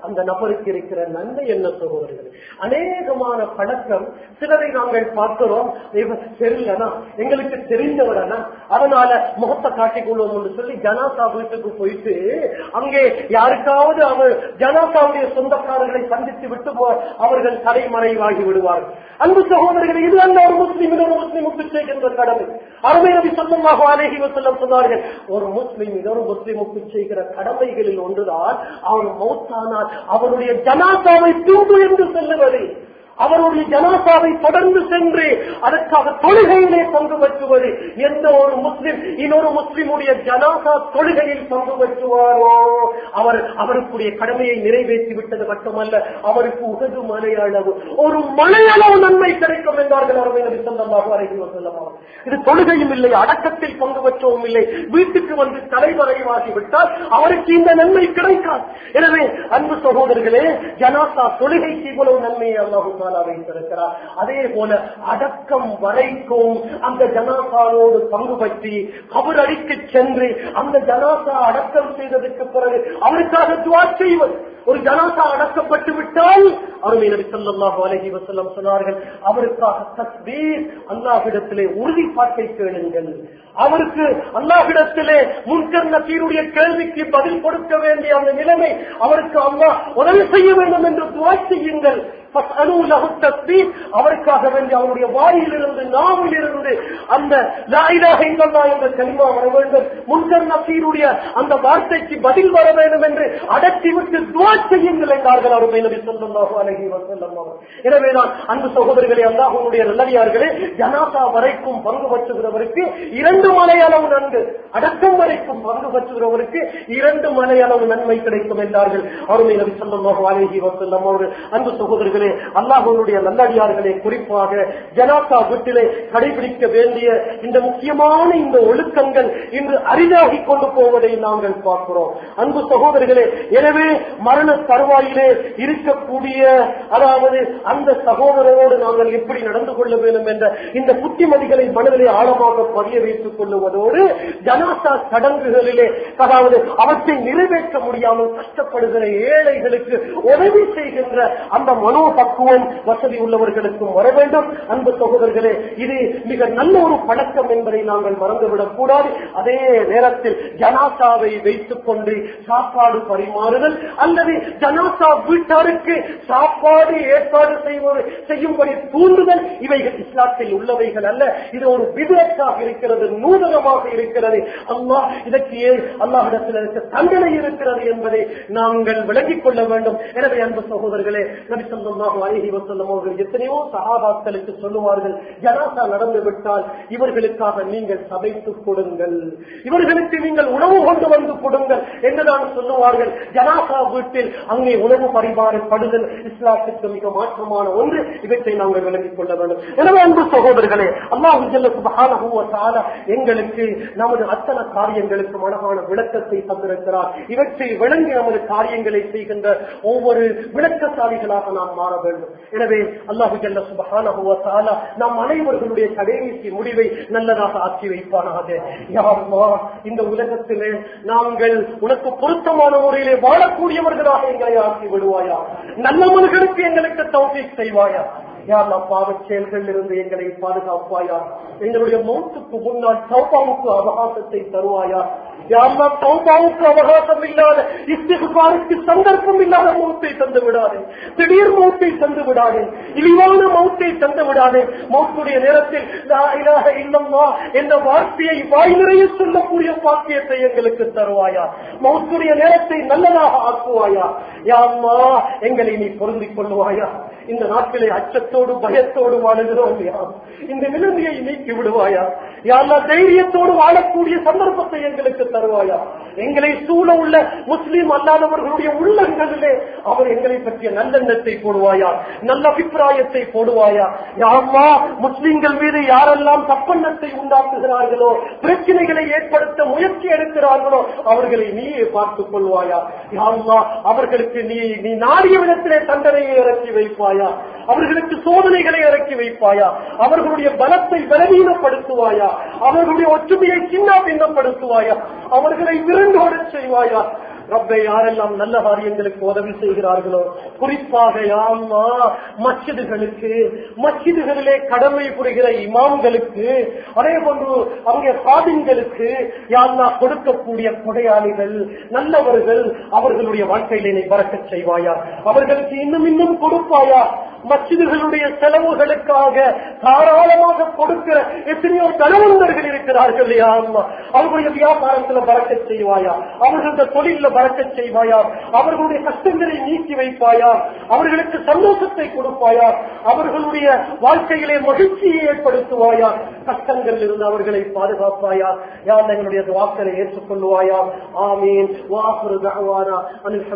அந்த நபருக்கு இருக்கிற நன்மை என்ன சகோதரர்கள் அநேகமான பழக்கம் சிலரை நாங்கள் பார்க்கிறோம் இவர் தெரியலனா எங்களுக்கு தெரிந்தவரனா அதனால முகத்தை காட்டிக் கொள்வோம் என்று சொல்லி ஜனாசா வீட்டுக்கு போயிட்டு அங்கே யாருக்காவது அவர் ஜனாசாவுடைய சொந்தக்காரர்களை சந்தித்து விட்டு போ- அவர்கள் தலைமறைவாகி விடுவார்கள் அன்பு சகோதரர்கள் இது அல்ல ஒரு முஸ்லிம் இது ஒரு முஸ்லிமுக்கு செய்கின்ற கடமை அருமை நபி சொல்லமாக அலேஹி வசல்லம் சொன்னார்கள் ஒரு முஸ்லிம் இன்னொரு முஸ்லிமுக்கு செய்கிற கடமைகளில் ஒன்றுதான் அவன் மௌத்தானால் அவருடைய ஜனாசாவை தூங்கு என்று சொல்லுவது அவருடைய ஜனாசாவை தொடர்ந்து சென்று அதற்காக தொழுகையிலே பங்கு பெற்றுவது எந்த ஒரு முஸ்லிம் இன்னொரு முஸ்லிமுடைய ஜனாசா தொழுகையில் பங்கு பெற்றுவாரோ அவர் அவருக்குரிய கடமையை நிறைவேற்றி விட்டது மட்டுமல்ல அவருக்கு உகது மலையளவு ஒரு மலையளவு நன்மை கிடைக்கும் என்றார்கள் அருமை நபி ஸல்லல்லாஹு அலைஹி வஸல்லம் அவர்கள். இது தொழுகையும் இல்லை அடக்கத்தில் பங்கு பெற்றவும் இல்லை வீட்டுக்கு வந்து தலைவரைவாகி விட்டால் அவருக்கு இந்த நன்மை கிடைக்காது எனவே அன்பு சகோதரர்களே ஜனாசா தொழுகைக்கு இவ்வளவு நன்மையை அல்லாஹு தாலா வைத்திருக்கிறார் அதே போல அடக்கம் வரைக்கும் அந்த ஜனாசாவோடு பங்கு பற்றி கபர் அடிக்கு சென்று அந்த ஜனாசா அடக்கம் செய்ததற்கு பிறகு அவருக்காக துவா செய்வது ஒரு ஜனாசா அடக்கப்பட்டு விட்டால் அருமை நபி ஸல்லல்லாஹு அலைஹி வஸல்லம் சொன்னார்கள் அவருக்காக தஸ்பீர் அல்லாஹ்விடத்திலே உறுதிப்பாட்டை கேளுங்கள் அவருக்கு அல்லாஹ்விடத்திலே முன்கர் நசீருடைய கேள்விக்கு பதில் கொடுக்க வேண்டிய அந்த நிலைமை அவருக்கு அல்லாஹ் உதவி செய்ய வேண்டும் என்று துவா செய்யுங்கள் فَاسْأَلُوا لَهُ التَّثْبِيتَ. அவருக்காக வேண்டி அவருடைய வாயிலிருந்து நாவிலிருந்து அந்த லா இலாஹ இல்லல்லாஹ் என்ற கலிமா வர வேண்டும் முன்கர் நசீருடைய அந்த வார்த்தைக்கு பதில் வர வேண்டும் என்று அடக்கிவிட்டு துவா செய்யுங்கள் என்றார்கள் அருமை நபி ஸல்லல்லாஹு அலைஹி வஸல்லம் அவர்கள். எனவேதான் அன்பு சகோதரர்களே அல்லாஹ்வுடைய நல்லடியார்களே ஜனாசா வரைக்கும் பங்கு பற்றுகிறவருக்கு இரண்டு மலையளவு நன்கு அடக்கம் வரைக்கும் பங்கு பற்றுகிறவருக்கு இரண்டு மலையளவு நன்மை கிடைக்கும் என்றார்கள் அருமை நபி ஸல்லல்லாஹு அலைஹி வஸல்லம் அவர்கள் அன்பு சகோதரர்களே அல்லாஹ்வுடைய நல்லடியார்களே குறிப்பாக ஜனாசா வீட்டிலே கடைபிடிக்க வேண்டிய இந்த முக்கியமான இந்த ஒழுக்கங்கள் இன்று அரிதாகி கொண்டு போவதை நாங்கள் பார்க்கிறோம் அன்பு சகோதரர்களே எனவே மரண தருவாயிலே இருக்கக்கூடிய அதாவது அந்த சகோதரரோடு நாங்கள் எப்படி நடந்து கொள்ள வேண்டும் என்ற இந்த புத்திமதிகளை மனதிலே ஆழமாக பதிய வைத்துக் கொள்ளுவதோடு ஜனாசா சடங்குகளிலே அதாவது அவற்றை நிறைவேற்ற முடியாமல் கஷ்டப்படுகிற ஏழைகளுக்கு உதவி செய்கின்ற அந்த மனோபக்குவம் வசதி உள்ளவர்களுக்கும் வர வேண்டும் அன்பு சகோதரர்களே இது மிக நல்ல ஒரு பழக்கம் என்பதை நாங்கள் மறந்துவிடக் கூடாது அதே நேரத்தில் ஜனாசாவை வைத்துக் கொண்டு சாப்பாடு பரிமாறுதல் அல்லது ஜனாசா வீட்டாருக்கு சாப்பாடு ஏற்பாடு செய்வது செய்யும்படி தூண்டுதல் இவைகள் இஸ்லாத்தில் உள்ளவைகள் அல்ல இது ஒரு விதத்தாக இருக்கிறது நூதனமாக இருக்கிறது அல்லாஹ் இதற்கு ஏ- அல்லாஹ்விடத்தில் இருக்க தண்டனை இருக்கிறது என்பதை நாங்கள் விளங்கிக் கொள்ள வேண்டும் எனவே அன்பு சகோதரர்களே நபி ஸல்லல்லாஹு அலைஹி வஸல்லம் அவர்கள் எத்தனையோ சஹாபாக்களுக்கு சொல்லுவார்கள் ஜனாசா நடந்து விட்டால் இவர்களுக்காக நீங்கள் சமைத்துக் கொடுங்கள் இவர்களுக்கு நீங்கள் உணவு கொண்டு வந்து கொடுங்கள் என்றுதான் சொல்லுவார்கள் ஜனாசா வீட்டில் அங்கே உணவு பரிமாறப்படுதல் இஸ்லாத்துக்கு மிக மாற்றமான ஒன்று இவற்றை நாங்கள் விளங்கிக் கொள்ள வேண்டும் எனவே அன்பு சகோதரர்களே அல்லாஹ் ஜல்ல சுப்ஹானஹு வ தஆலா எங்களுக்கு நமது அத்தனை காரியங்களுக்கு அழகான விளக்கத்தை தந்திருக்கிறார் இவற்றை விளங்கி நமது காரியங்களை செய்கின்ற ஒவ்வொரு விளக்கசாலிகளாக நாம் மாற வேண்டும் எனவே அல்லாஹு ஜல்ல சுப்ஹானஹு வ தஆலா நம் அனைவர்களுடைய கடைசி முடிவை நல்லதாக ஆக்கி வைப்பானாக யா அல்லாஹ் இந்த உலகத்திலே நாங்கள் உனக்கு பொருத்தமான முறையிலே வாழக்கூடியவர்களாக எங்களை ஆக்கி விடுவாயா நல்லவர்களுக்கு எங்களுக்கு தௌஃபீக் செய்வாயா யார் பாவ செயல்கள் இருந்து எங்களை பாதுகாப்பாயா எங்களுடைய மௌத்துக்கு முன்னால் சௌபாவுக்கு அவகாசத்தை தருவாயா யாரெல்லாம் சௌபாவுக்கு அவகாசம் இல்லாத இஸ்திகுபாருக்கு சந்தர்ப்பம் இல்லாத மௌத்தை தந்து விடாதே திடீர் மௌத்தை தந்து விடாதே இழிவான மௌத்தை தந்து விடாதே மௌத்துடைய நேரத்தில் லா இலாஹ இல்லல்லாஹ் என்ற வார்த்தையை வாய் நிறைய சொல்லக்கூடிய பாக்கியத்தை எங்களுக்கு தருவாயா மௌத்துடைய நேரத்தை நல்லதாக ஆக்குவாயா யா அல்லாஹ் எங்களை நீ பொருந்திக் கொள்வாயா இந்த நாட்களை அச்சத்தோடு பயத்தோடு வாழுகிறோம் யா இந்த நிலைமையை நீக்கி விடுவாயா யாரா தைரியத்தோடு வாழக்கூடிய சந்தர்ப்பத்தை எங்களுக்கு தருவாயா எங்களை சூழ உள்ள முஸ்லீம் அல்லாதவர்களுடைய உள்ளங்களிலே அவர் எங்களை பற்றிய நல்லெண்ணத்தை போடுவாயா நல்ல அபிப்பிராயத்தை போடுவாயா யாரா முஸ்லிம்கள் மீது யாரெல்லாம் தப்பெண்ணத்தை உண்டாக்குகிறார்களோ பிரச்சனைகளை ஏற்படுத்த முயற்சி எடுக்கிறார்களோ அவர்களை நீயே பார்த்துக் கொள்வாயா யாருமா அவர்களுக்கு நீ நீ நாடிய விதத்திலே தண்டனையை இறக்கி வைப்பாயா அவர்களுக்கு சோதனைகளை இறக்கி வைப்பாயா அவர்களுடைய பலத்தை பலவீனப்படுத்துவாயா அவர்களுடைய ஒற்றுமையை சின்ன பின்னப்படுத்துவாயா அவர்களை விருண்டோட செய்வாயா ரப்பை யாரெல்லாம் நல்ல காரியங்களுக்கு உதவி செய்கிறார்களோ குறிப்பாக யாம்மா மச்சிதுகளுக்கு மச்சிதுகளிலே கடமை புரிகிற இமாம்களுக்கு அதே போன்று அங்கே சாதின்களுக்கு யாழ்லா கொடுக்கக்கூடிய கொடையாளிகள் நல்லவர்கள் அவர்களுடைய வாழ்க்கையிலே நீ பறக்கச் செய்வாயா அவர்களுக்கு இன்னும் இன்னும் கொடுப்பாயா மச்சிதுகளுடைய செலவுகளுக்காக தாராளமாக கொடுக்கிற எத்தனையோ தனவந்தர்கள் இருக்கிறார்கள் யாம்மா அவர்களுடைய வியாபாரத்துல பறக்கச் செய்வாயா அவர்களுடைய தொழில பறக்கச் செய்வாயா அவர்களுடைய கஷ்டங்களை நீக்கி வைப்பாயா அவர்களுக்கு சந்தோஷத்தை கொடுப்பாயா அவர்களுடைய வாழ்க்கையிலே மகிழ்ச்சியை ஏற்படுத்துவாயா கஷ்டங்களில் இருந்து அவர்களை பாதுகாப்பாயா யார் எங்களுடைய வாக்களை ஏற்றுக்கொள்வாயா ஆமீன் வாக்குறு தகவானா